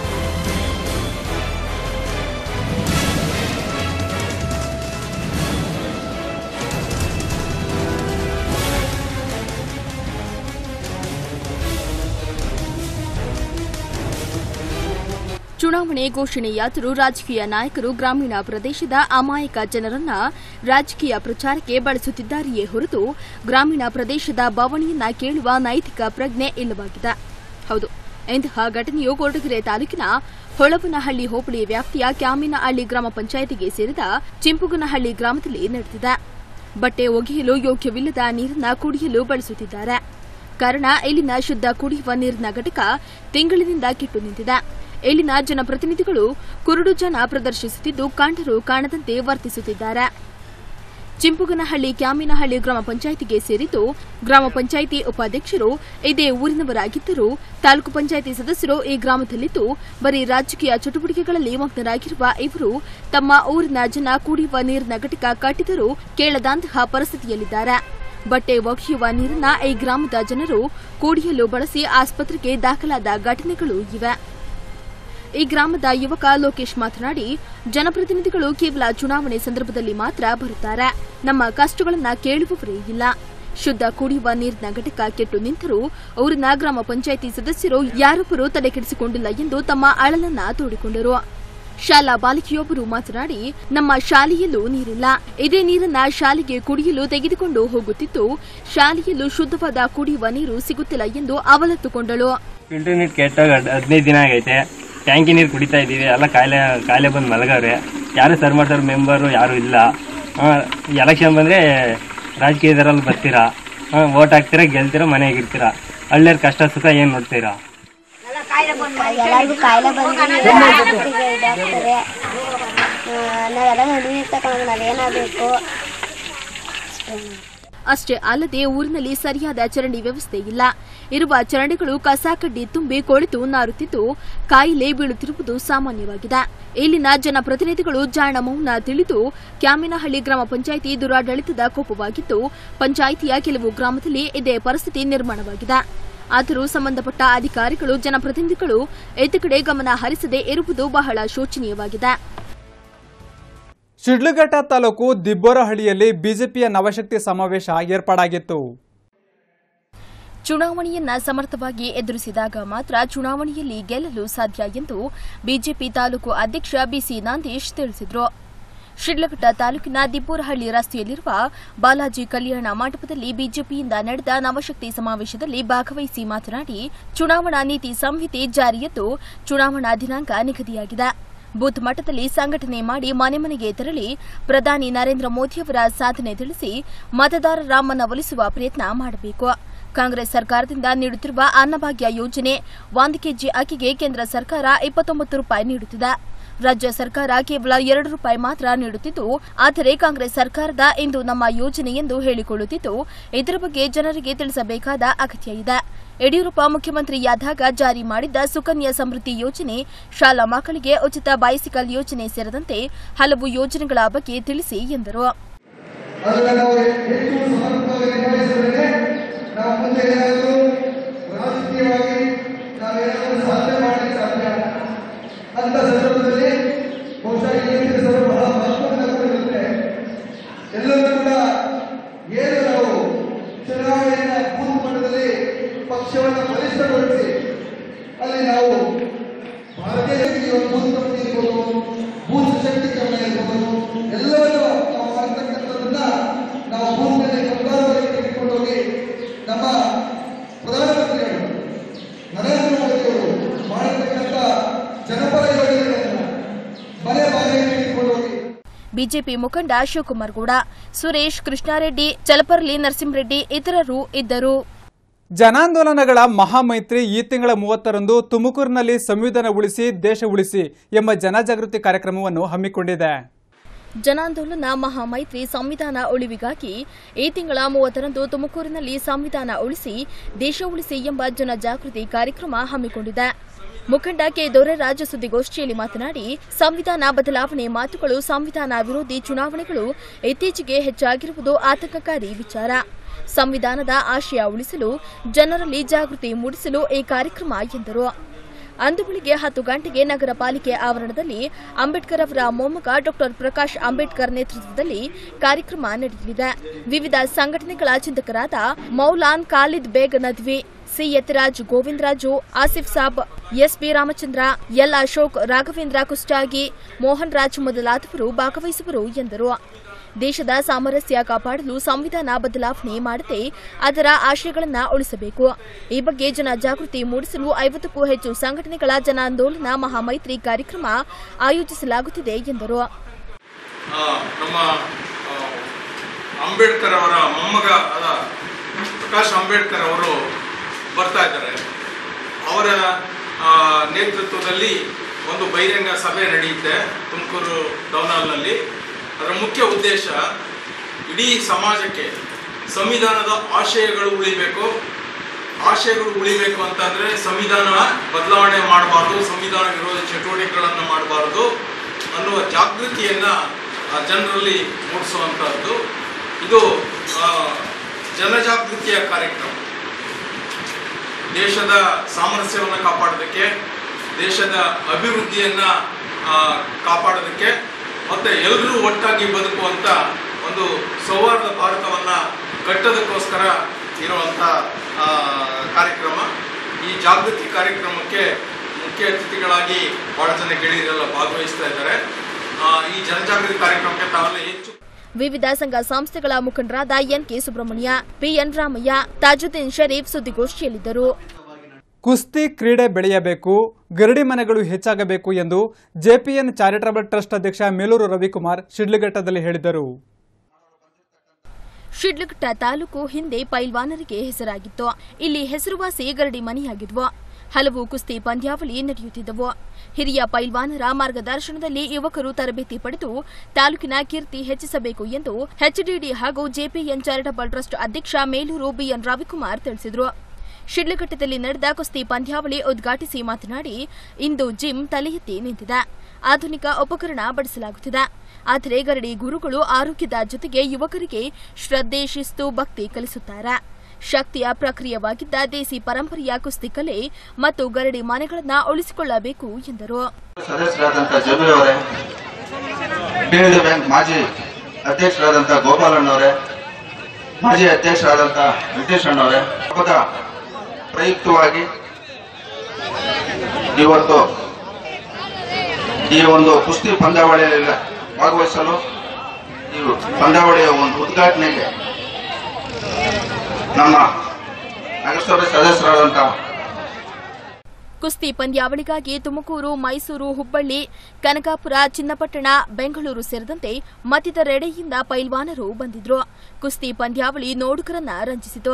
ಚುನಾವಣೆ ಘೋಷಣೆಯಾದರೂ ರಾಜಕೀಯ ನಾಯಕರು ಗ್ರಾಮೀಣ ಪ್ರದೇಶದ ಅಮಾಯಕ ಜನರನ್ನ ರಾಜಕೀಯ ಪ್ರಚಾರಕ್ಕೆ ಬಳಸುತ್ತಿದ್ದಾರೆಯೇ ಹೊರತು ಗ್ರಾಮೀಣ ಪ್ರದೇಶದ ಬವಣೆಯನ್ನ ಕೇಳುವ ನೈತಿಕ ಪ್ರಜ್ಞೆ ಇಲ್ಲವಾಗಿದೆ ಹೌದು ಇಂತಹ ಘಟನೆಯು ಕೊರಟಗೆರೆ ತಾಲೂಕಿನ ಹೊಳಪನಹಳ್ಳಿ ಹೋಬಳಿ ವ್ಯಾಪ್ತಿಯ ಕ್ಯಾಮಿನಹಳ್ಳಿ ಗ್ರಾಮ ಪಂಚಾಯಿತಿಗೆ ಸೇರಿದ ಚಿಂಪುಗನಹಳ್ಳಿ ಗ್ರಾಮದಲ್ಲಿ ನಡೆದಿದೆ ಬಟ್ಟೆ ಒಗೆಯಲು ಯೋಗ್ಯವಿಲ್ಲದ ನೀರನ್ನ ಕುಡಿಯಲು ಬಳಸುತ್ತಿದ್ದಾರೆ ಕಾರಣ ಇಲ್ಲಿನ ಶುದ್ಧ ಕುಡಿಯುವ ನೀರಿನ ಘಟಕ ತಿಂಗಳಿನಿಂದ ಕೆಟ್ಟು ನಿಂತಿದೆ ಇಲ್ಲಿನ ಜನಪ್ರತಿನಿಧಿಗಳು ಕುರುಡು ಜನ ಪ್ರದರ್ಶಿಸುತ್ತಿದ್ದು ಕಂಡರೂ ಕಾಣದಂತೆ ವರ್ತಿಸುತ್ತಿದ್ದಾರೆ ಚಿಂಪುಗನಹಳ್ಳಿ ಕ್ಯಾಮಿನಹಳ್ಳಿ ಗ್ರಾಮ ಪಂಚಾಯಿತಿಗೆ ಸೇರಿದ್ದು ಗ್ರಾಮ ಪಂಚಾಯಿತಿ ಉಪಾಧ್ಯಕ್ಷರು ಇದೇ ಊರಿನವರಾಗಿದ್ದರೂ ತಾಲೂಕು ಪಂಚಾಯಿತಿ ಸದಸ್ಯರು ಈ ಗ್ರಾಮದಲ್ಲಿದ್ದು ಬರೀ ರಾಜಕೀಯ ಚಟುವಟಿಕೆಗಳಲ್ಲಿ ಮಗ್ನರಾಗಿರುವ ಇವರು ತಮ್ಮ ಊರಿನ ಜನ ಕುಡಿಯುವ ನೀರಿನ ಘಟಕ ಕಟ್ಟಿದರೂ ಕೇಳದಂತಹ ಪರಿಸ್ಥಿತಿಯಲ್ಲಿದ್ದಾರೆ ಬಟ್ಟೆ ಒಗೆಯುವ ನೀರನ್ನ ಈ ಗ್ರಾಮದ ಜನರು ಕುಡಿಯಲು ಬಳಸಿ ಆಸ್ಪತ್ರೆಗೆ ದಾಖಲಾದ ಘಟನೆಗಳು ಇವೆ ಈ ಗ್ರಾಮದ ಯುವಕ ಲೋಕೇಶ್ ಮಾತನಾಡಿ ಜನಪ್ರತಿನಿಧಿಗಳು ಕೇವಲ ಚುನಾವಣೆ ಸಂದರ್ಭದಲ್ಲಿ ಮಾತ್ರ ಬರುತ್ತಾರೆ ನಮ್ಮ ಕಷ್ಟಗಳನ್ನ ಕೇಳುವವರೇ ಇಲ್ಲ ಶುದ್ಧ ಕುಡಿಯುವ ನೀರಿನ ಘಟಕ ಕೆಟ್ಟು ನಿಂತರೂ ಊರಿನ ಗ್ರಾಮ ಪಂಚಾಯಿತಿ ಸದಸ್ಯರು ಯಾರೊಬ್ಬರೂ ತಲೆಕೆಡಿಸಿಕೊಂಡಿಲ್ಲ ಎಂದು ತಮ್ಮ ಅಳಲನ್ನ ತೋಡಿಕೊಂಡರು ಶಾಲಾ ಬಾಲಿಕೆಯೊಬ್ಬರು ಮಾತನಾಡಿ ನಮ್ಮ ಶಾಲೆಯಲ್ಲೂ ನೀರಿಲ್ಲ ಇದೇ ನೀರನ್ನ ಶಾಲೆಗೆ ಕುಡಿಯಲು ತೆಗೆದುಕೊಂಡು ಹೋಗುತ್ತಿದ್ದು ಶಾಲೆಯಲ್ಲೂ ಶುದ್ಧವಾದ ಕುಡಿಯುವ ನೀರು ಸಿಗುತ್ತಿಲ್ಲ ಎಂದು ಅವಲತ್ತುಕೊಂಡಳು ಫಿಲ್ಟರ್ ನೀರು ಕೆಟ್ಟಾಗ ಹದಿನೈದು ದಿನ ಆಗೈತೆ ಟ್ಯಾಂಕಿ ನೀರು ಕುಡಿತಾ ಇದ್ದೀವಿ ಎಲ್ಲ ಕಾಯಿಲೆ ಕಾಯಿಲೆ ಬಂದು ಮಲಗವ್ರೆ ಯಾರು ಸರ್ ಮಾಡ್ತಾರೆ ಮೆಂಬರು ಯಾರು ಇಲ್ಲ ಎಲೆಕ್ಷನ್ ಬಂದರೆ ರಾಜಕೀಯದರಲ್ಲಿ ಬರ್ತೀರಾ ಓಟ್ ಹಾಕ್ತೀರಾ ಗೆಲ್ತೀರಾ ಮನೆಯಾಗಿರ್ತೀರಾ ಹಳ್ಳಿಯರ್ ಕಷ್ಟ ಸುಖ ಏನು ನೋಡ್ತೀರಾ ಎಲ್ಲರಿಗೂ ಕಾಯಿಲೆ ಬಂದು ಮಕ್ಕಳಿಗೆ ಇದಾಗ್ತದೆ ಆ, ನಾವೆಲ್ಲ ನೀರು ತಗೊಂಡು ನಾವೇನಾಗಬೇಕು ಅಷ್ಟೇ ಅಲ್ಲದೆ ಊರಿನಲ್ಲಿ ಸರಿಯಾದ ಚರಂಡಿ ವ್ಯವಸ್ಥೆ ಇಲ್ಲ ಇರುವ ಚರಂಡಿಗಳು ಕಸ ಕಡ್ಡಿ ತುಂಬಿ ಕೊಳೆತು ನಾರುತ್ತಿದ್ದು ಕಾಯಿಲೆ ಬೀಳುತ್ತಿರುವುದು ಸಾಮಾನ್ಯವಾಗಿದೆ ಇಲ್ಲಿನ ಜನಪ್ರತಿನಿಧಿಗಳು ಜಾಣ ಮೌನ ತಿಳಿದು ಕ್ಯಾಮಿನಹಳ್ಳಿ ಗ್ರಾಮ ಪಂಚಾಯಿತಿ ದುರಾಡಳಿತದ ಕೋಪವಾಗಿದ್ದು ಪಂಚಾಯಿತಿಯ ಕೆಲವು ಗ್ರಾಮದಲ್ಲಿ ಇದೇ ಪರಿಸ್ಥಿತಿ ನಿರ್ಮಾಣವಾಗಿದೆ ಆದರೂ ಸಂಬಂಧಪಟ್ಟ ಅಧಿಕಾರಿಗಳು ಜನಪ್ರತಿನಿಧಿಗಳು ಇತ್ತ ಕಡೆ ಗಮನ ಹರಿಸದೇ ಇರುವುದು ಬಹಳ ಶೋಚನೀಯವಾಗಿದೆ ಶಿಡ್ಲಘಟ್ಟ ತಾಲೂಕು ದಿಬ್ಬೋರಹಳ್ಳಿಯಲ್ಲಿ ಬಿಜೆಪಿಯ ನವಶಕ್ತಿ ಸಮಾವೇಶ ಏರ್ಪಾಡಾಗಿತ್ತು ಚುನಾವಣೆಯನ್ನ ಸಮರ್ಥವಾಗಿ ಎದುರಿಸಿದಾಗ ಮಾತ್ರ ಚುನಾವಣೆಯಲ್ಲಿ ಗೆಲ್ಲಲು ಸಾಧ್ಯ ಎಂದು ಬಿಜೆಪಿ ತಾಲೂಕು ಅಧ್ಯಕ್ಷ ಬಿಸಿ ನಂದೀಶ್ ತಿಳಿಸಿದರು ಶಿಡ್ಲಘಟ್ಟ ತಾಲೂಕಿನ ದಿಬ್ಬೂರಹಳ್ಳಿ ರಸ್ತೆಯಲ್ಲಿರುವ ಬಾಲಾಜಿ ಕಲ್ಯಾಣ ಮಂಟಪದಲ್ಲಿ ಬಿಜೆಪಿಯಿಂದ ನಡೆದ ನವಶಕ್ತಿ ಸಮಾವೇಶದಲ್ಲಿ ಭಾಗವಹಿಸಿ ಮಾತನಾಡಿ ಚುನಾವಣಾ ನೀತಿ ಸಂಹಿತೆ ಜಾರಿಯದ್ದು ಚುನಾವಣಾ ದಿನಾಂಕ ನಿಗದಿಯಾಗಿದೆ ಬೂತ್ ಮಟ್ಟದಲ್ಲಿ ಸಂಘಟನೆ ಮಾಡಿ ಮನೆ ಮನೆಗೆ ತೆರಳಿ ಪ್ರಧಾನಿ ನರೇಂದ್ರ ಮೋದಿಯವರ ಸಾಧನೆ ತಿಳಿಸಿ ಮತದಾರರ ಮನವೊಲಿಸುವ ಪ್ರಯತ್ನ ಮಾಡಬೇಕು ಕಾಂಗ್ರೆಸ್ ಸರ್ಕಾರದಿಂದ ನೀಡುತ್ತಿರುವ ಅನ್ನಭಾಗ್ಯ ಯೋಜನೆ ಒಂದು ಕೆಜಿ ಅಕ್ಕಿಗೆ ಕೇಂದ್ರ ಸರ್ಕಾರ ಇಪ್ಪತ್ತೊಂಬತ್ತು ರೂಪಾಯಿ ನೀಡುತ್ತಿದೆ ರಾಜ್ಯ ಸರ್ಕಾರ ಕೇವಲ ಎರಡು ರೂಪಾಯಿ ಮಾತ್ರ ನೀಡುತ್ತಿದ್ದು ಆದರೆ ಕಾಂಗ್ರೆಸ್ ಸರ್ಕಾರದ ಇಂದು ನಮ್ಮ ಯೋಜನೆ ಎಂದು ಹೇಳಿಕೊಳ್ಳುತ್ತಿದ್ದು ಇದರ ಬಗ್ಗೆ ಜನರಿಗೆ ತಿಳಿಸಬೇಕಾದ ಅಗತ್ಯ ಇದೆ ಯಡಿಯೂರಪ್ಪ ಮುಖ್ಯಮಂತ್ರಿಯಾದಾಗ ಜಾರಿ ಮಾಡಿದ್ದ ಸುಕನ್ಯಾ ಸಮೃದ್ಧಿ ಯೋಜನೆ ಶಾಲಾ ಮಕ್ಕಳಿಗೆ ಉಚಿತ ಬೈಸಿಕಲ್ ಯೋಜನೆ ಸೇರಿದಂತೆ ಹಲವು ಯೋಜನೆಗಳ ಬಗ್ಗೆ ತಿಳಿಸಿ ಎಂದರು ಅದನ್ನು ನಾವು ಹೆಚ್ಚು ಸಮರ್ಪಕವಾಗಿ ನಿರ್ವಹಿಸಿದರೆ ನಾವು ಮುಂದೆ ಏನಾದರೂ ರಾಜಕೀಯವಾಗಿ ನಾವೇನಾದರೂ ಸಾಧನೆ ಮಾಡಲಿಕ್ಕೆ ಸಾಧ್ಯ ಅಂತ ಸಂದರ್ಭದಲ್ಲಿ ಬಹುಶಃ ಈ ಕೆಲಸಗಳು ಬಹಳ ಮಹತ್ವವನ್ನು ಕೊಟ್ಟಿರುತ್ತೆ ಎಲ್ಲರೂ ಕೂಡ ಏನು ನಾವು ಚುನಾವಣೆಯ ಬೂತ್ ಮಟ್ಟದಲ್ಲಿ ಪಕ್ಷವನ್ನು ಬಲಿಷ್ಠಗೊಳಿಸಿ ಅಲ್ಲಿ ನಾವು ಭಾರತೀಯ ಜನತೆಗೆ ಒಂದು ಬೂತ್ ಕಮಿಟಿ ಇರ್ಬೋದು ಬೂತ್ ಶಕ್ತಿ ಕಮ್ಮಿ ಇರ್ಬೋದು ಎಲ್ಲವನ್ನು ನಾವು ಮಾಡ್ತಕ್ಕಂಥದ್ದನ್ನ ನಾವು ಬೂತ್ನಲ್ಲಿ ಪ್ರಧಾನವಾಗಿ ತೆಗೆದುಕೊಂಡು ಹೋಗಿ ನಮ್ಮ ಪ್ರಧಾನಮಂತ್ರಿಗಳು ನರೇಂದ್ರ ಮೋದಿಯವರು ಮಾಡತಕ್ಕಂಥ ಜನಪರ ಯೋಜನೆಗಳನ್ನು ಮನೆ ಬಾಗಿಲಿಗೆ ತೆಗೆದುಕೊಂಡು ಹೋಗಿ ಬಿಜೆಪಿ ಮುಖಂಡ ಶಿವಕುಮಾರ್ ಗೌಡ ಸುರೇಶ್ ಕೃಷ್ಣಾರೆಡ್ಡಿ ಚಲಪರ್ಲಿ ನರಸಿಂಹರೆಡ್ಡಿ ಇತರರು ಇದ್ದರು ಜನಾಂದೋಲನಗಳ ಮಹಾಮೈತ್ರಿ ಈ ತಿಂಗಳ ಮೂವತ್ತರಂದು ತುಮಕೂರಿನಲ್ಲಿ ಸಂವಿಧಾನ ಉಳಿಸಿ ದೇಶ ಉಳಿಸಿ ಎಂಬ ಜನಜಾಗೃತಿ ಕಾರ್ಯಕ್ರಮವನ್ನು ಹಮ್ಮಿಕೊಂಡಿದೆ ಜನಾಂದೋಲನ ಮಹಾಮೈತ್ರಿ ಸಂವಿಧಾನ ಉಳಿವಿಗಾಗಿ ಈ ತಿಂಗಳ ಮೂವತ್ತರಂದು ತುಮಕೂರಿನಲ್ಲಿ ಸಂವಿಧಾನ ಉಳಿಸಿ ದೇಶ ಉಳಿಸಿ ಎಂಬ ಜನಜಾಗೃತಿ ಕಾರ್ಯಕ್ರಮ ಹಮ್ಮಿಕೊಂಡಿದೆ ಮುಖಂಡ ಕೆ ದೊರೆರಾಜ ಸುದ್ದಿಗೋಷ್ಠಿಯಲ್ಲಿ ಮಾತನಾಡಿ ಸಂವಿಧಾನ ಬದಲಾವಣೆ ಮಾತುಗಳು ಸಂವಿಧಾನ ವಿರೋಧಿ ಚುನಾವಣೆಗಳು ಇತ್ತೀಚೆಗೆ ಹೆಚ್ಚಾಗಿರುವುದು ಆತಂಕಕಾರಿ ವಿಚಾರ ಸಂವಿಧಾನದ ಆಶಯ ಉಳಿಸಲು ಜನರಲ್ಲಿ ಜಾಗೃತಿ ಮೂಡಿಸಲು ಈ ಕಾರ್ಯಕ್ರಮ ಎಂದರು ಅಂದು ಬೆಳಿಗ್ಗೆ ಹತ್ತು ಗಂಟೆಗೆ ನಗರ ಪಾಲಿಕೆ ಆವರಣದಲ್ಲಿ ಅಂಬೇಡ್ಕರ್ ಅವರ ಮೊಮ್ಮಗ ಡಾಕ್ಟರ್ ಪ್ರಕಾಶ್ ಅಂಬೇಡ್ಕರ್ ನೇತೃತ್ವದಲ್ಲಿ ಕಾರ್ಯಕ್ರಮ ನಡೆಯಲಿದೆ ವಿವಿಧ ಸಂಘಟನೆಗಳ ಚಿಂತಕರಾದ Maulana Khalid Baig Nadvi C Yathiraj Govindaraju Asif Saab SB Ramachandra L Ashok Raghavendra Kustagi Mohan Raj ಮೊದಲಾದವರು ಭಾಗವಹಿಸುವರು ಎಂದರು ದೇಶದ ಸಾಮರಸ್ಯ ಕಾಪಾಡಲು ಸಂವಿಧಾನ ಬದಲಾವಣೆ ಮಾಡದೆ ಅದರ ಆಶಯಗಳನ್ನು ಉಳಿಸಬೇಕು ಈ ಬಗ್ಗೆ ಜನ ಜಾಗೃತಿ ಮೂಡಿಸಲು ಐವತ್ತಕ್ಕೂ ಹೆಚ್ಚು ಸಂಘಟನೆಗಳ ಜನಾಂದೋಲನ ಮಹಾಮೈತ್ರಿ ಕಾರ್ಯಕ್ರಮ ಆಯೋಜಿಸಲಾಗುತ್ತಿದೆ ಎಂದರು ಆ, ನಮ್ಮ ಆ, ಅಂಬೇಡ್ಕರ್ ಅವರ ಮೊಮ್ಮಗ ಆದ ಪ್ರಕಾಶ್ ಅಂಬೇಡ್ಕರ್ ಅವರು ಬರ್ತಾ ಇದ್ದಾರೆ ಅವರ ಆ, ನೇತೃತ್ವದಲ್ಲಿ ಒಂದು ಬಹಿರಂಗ ಸಭೆ ನಡೆಯುತ್ತೆ ತುಮಕೂರು ಟೌನ್ ಹಾಲ್ನಲ್ಲಿ ಅದರ ಮುಖ್ಯ ಉದ್ದೇಶ ಇಡೀ ಸಮಾಜಕ್ಕೆ ಸಂವಿಧಾನದ ಆಶಯಗಳು ಉಳಿಬೇಕು ಆಶಯಗಳು ಉಳಿಬೇಕು ಅಂತಂದ್ರೆ ಸಂವಿಧಾನ ಬದಲಾವಣೆ ಮಾಡಬಾರ್ದು ಸಂವಿಧಾನ ವಿರೋಧ ಚಟುವಟಿಕೆಗಳನ್ನು ಮಾಡಬಾರ್ದು ಅನ್ನುವ ಜಾಗೃತಿಯನ್ನ ಆ, ಜನರಲ್ಲಿ ಮೂಡಿಸುವಂತಹದ್ದು ಇದು ಆ, ಜನಜಾಗೃತಿಯ ಕಾರ್ಯಕ್ರಮ ದೇಶದ ಸಾಮರಸ್ಯವನ್ನು ಕಾಪಾಡೋದಕ್ಕೆ ದೇಶದ ಅಭಿವೃದ್ಧಿಯನ್ನ ಆ, ಕಾಪಾಡೋದಕ್ಕೆ ಮತ್ತೆ ಎಲ್ಲರೂ ಒಟ್ಟಾಗಿ ಬದುಕುವಂತ ಒಂದು ಸೌಹಾರ್ದ ಭಾರತವನ್ನ ಕಟ್ಟೋದಕ್ಕೋಸ್ಕರ ಇರುವಂತ ಆ, ಕಾರ್ಯಕ್ರಮ ಈ ಜಾಗೃತಿ ಕಾರ್ಯಕ್ರಮಕ್ಕೆ ಮುಖ್ಯ ಅತಿಥಿಗಳಾಗಿ ಬಹಳ ಜನ ಗೆಳೆಯರೆಲ್ಲ ಭಾಗವಹಿಸ್ತಾ ಇದ್ದಾರೆ ಆ, ಈ ಜನಜಾಗೃತಿ ಕಾರ್ಯಕ್ರಮಕ್ಕೆ ತಾವೆಲ್ಲ ಹೆಚ್ಚು ವಿವಿಧ ಸಂಘ ಸಂಸ್ಥೆಗಳ ಮುಖಂಡರಾದ N K Subrahmanya PN Ramaiah Tajuddin Sharif ಸುದ್ದಿಗೋಷ್ಠಿಯಲ್ಲಿದ್ದರು ಕುಸ್ತಿ ಕ್ರೀಡೆ ಬೆಳೆಯಬೇಕು ಗರಡಿ ಮನೆಗಳು ಹೆಚ್ಚಾಗಬೇಕು ಎಂದು ಜೆಪಿಎನ್ ಚಾರಿಟಬಲ್ ಟ್ರಸ್ಟ್ ಅಧ್ಯಕ್ಷ ಮೇಲೂರು ರವಿಕುಮಾರ್ ಶಿಡ್ಲಘಟ್ಟದಲ್ಲಿ ಹೇಳಿದರು ಶಿಡ್ಲಘಟ್ಟ ತಾಲೂಕು ಹಿಂದೆ ಪೈಲ್ವಾನರಿಗೆ ಹೆಸರಾಗಿತ್ತು ಇಲ್ಲಿ ಹೆಸರುವಾಸಿ ಗರಡಿ ಮನೆಯಾಗಿದ್ವು ಹಲವು ಕುಸ್ತಿ ಪಂದ್ಯಾವಳಿ ನಡೆಯುತ್ತಿದ್ದವು ಹಿರಿಯ ಪೈಲ್ವಾನರ ಮಾರ್ಗದರ್ಶನದಲ್ಲಿ ಯುವಕರು ತರಬೇತಿ ಪಡೆದು ತಾಲೂಕಿನ ಕೀರ್ತಿ ಹೆಚ್ಚಿಸಬೇಕು ಎಂದು ಎಚ್ಡಿಡಿ ಹಾಗೂ ಜೆಪಿಎನ್ ಚಾರಿಟಬಲ್ ಟ್ರಸ್ಟ್ ಅಧ್ಯಕ್ಷ ಮೇಲೂರು ಬಿಎನ್ ರವಿಕುಮಾರ್ ತಿಳಿಸಿದರು ಶಿಡ್ಲಘಟ್ಟದಲ್ಲಿ ನಡೆದ ಕುಸ್ತಿ ಪಂದ್ಯಾವಳಿ ಉದ್ಘಾಟಿಸಿ ಮಾತನಾಡಿ ಇಂದು ಜಿಮ್ ತಲೆ ಎತ್ತಿ ನಿಂತಿದೆ ಆಧುನಿಕ ಉಪಕರಣ ಬಳಸಲಾಗುತ್ತಿದೆ ಆದರೆ ಗರಡಿ ಗುರುಗಳು ಆರೋಗ್ಯದ ಜೊತೆಗೆ ಯುವಕರಿಗೆ ಶ್ರದ್ಧೆ ಶಿಸ್ತು ಭಕ್ತಿ ಕಲಿಸುತ್ತಾರೆ ಶಕ್ತಿಯ ಪ್ರಕ್ರಿಯವಾಗಿದ್ದ ದೇಸಿ ಪರಂಪರೆಯ ಕುಸ್ತಿ ಕಲೆ ಮತ್ತು ಗರಡಿ ಮನೆಗಳನ್ನ ಉಳಿಸಿಕೊಳ್ಳಬೇಕು ಎಂದರು ಸದಸ್ಯರಾದಂಥ ಜಬಿ ಅವರೇ ಪಿಎಲ್ಡಿ ಬ್ಯಾಂಕ್ ಮಾಜಿ ಅಧ್ಯಕ್ಷರಾದಂಥ ಗೋಪಾಲಣ್ಣವರೇ ಮಾಜಿ ಅಧ್ಯಕ್ಷರಾದಂಥ ವೆಂಕಟೇಶ್ ಅಣ್ಣವರೇ ಹಬ್ಬದ ಪ್ರಯುಕ್ತವಾಗಿ ಇವತ್ತು ಈ ಒಂದು ಕುಸ್ತಿ ಪಂದ್ಯಾವಳಿಯಲ್ಲಿ ಭಾಗವಹಿಸಲು ಈ ಪಂದ್ಯಾವಳಿಯ ಒಂದು ಉದ್ಘಾಟನೆಗೆ ನಮ್ಮ ನಗರಸಭೆ ಸದಸ್ಯರಾದಂಥ ಕುಸ್ತಿ ಪಂದ್ಯಾವಳಿಗಾಗಿ ತುಮಕೂರು ಮೈಸೂರು ಹುಬ್ಬಳ್ಳಿ ಕನಕಾಪುರ ಚಿನ್ನಪಟ್ಟಣ ಬೆಂಗಳೂರು ಸೇರಿದಂತೆ ಮತ್ತಿತರೆಡೆಯಿಂದ ಪೈಲ್ವಾನರು ಬಂದಿದ್ರು ಕುಸ್ತಿ ಪಂದ್ಯಾವಳಿ ನೋಡುಗರನ್ನ ರಂಜಿಸಿತು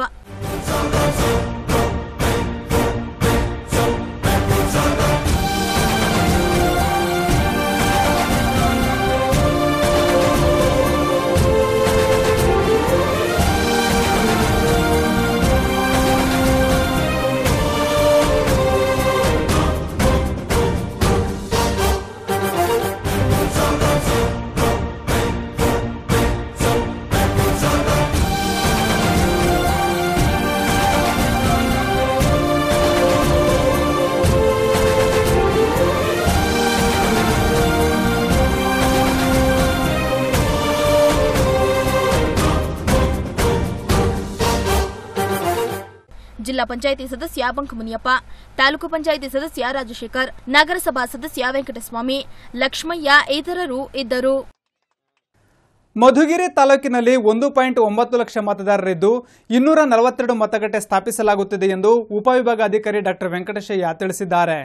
ಜಿಲ್ಲಾ ಪಂಚಾಯಿತಿ ಸದಸ್ಯ ಬಂಕಮುನಿಯಪ್ಪ ತಾಲೂಕು ಪಂಚಾಯಿತಿ ಸದಸ್ಯ ರಾಜಶೇಖರ್ ನಗರಸಭಾ ಸದಸ್ಯ ವೆಂಕಟಸ್ವಾಮಿ ಲಕ್ಷ್ಮಯ್ಯ ಇತರರು ಇದ್ದರು ಮಧುಗಿರಿ ತಾಲೂಕಿನಲ್ಲಿ ಒಂದು ಪಾಯಿಂಟ್ ಒಂಬತ್ತು ಲಕ್ಷ ಮತದಾರರಿದ್ದು ಇನ್ನೂರ ನಲವತ್ತೆರಡು ಮತಗಟ್ಟೆ ಸ್ಥಾಪಿಸಲಾಗುತ್ತಿದೆ ಎಂದು ಉಪವಿಭಾಗಾಧಿಕಾರಿ ಡಾಕ್ಟರ್ ವೆಂಕಟೇಶಯ್ಯ ತಿಳಿಸಿದ್ದಾರೆ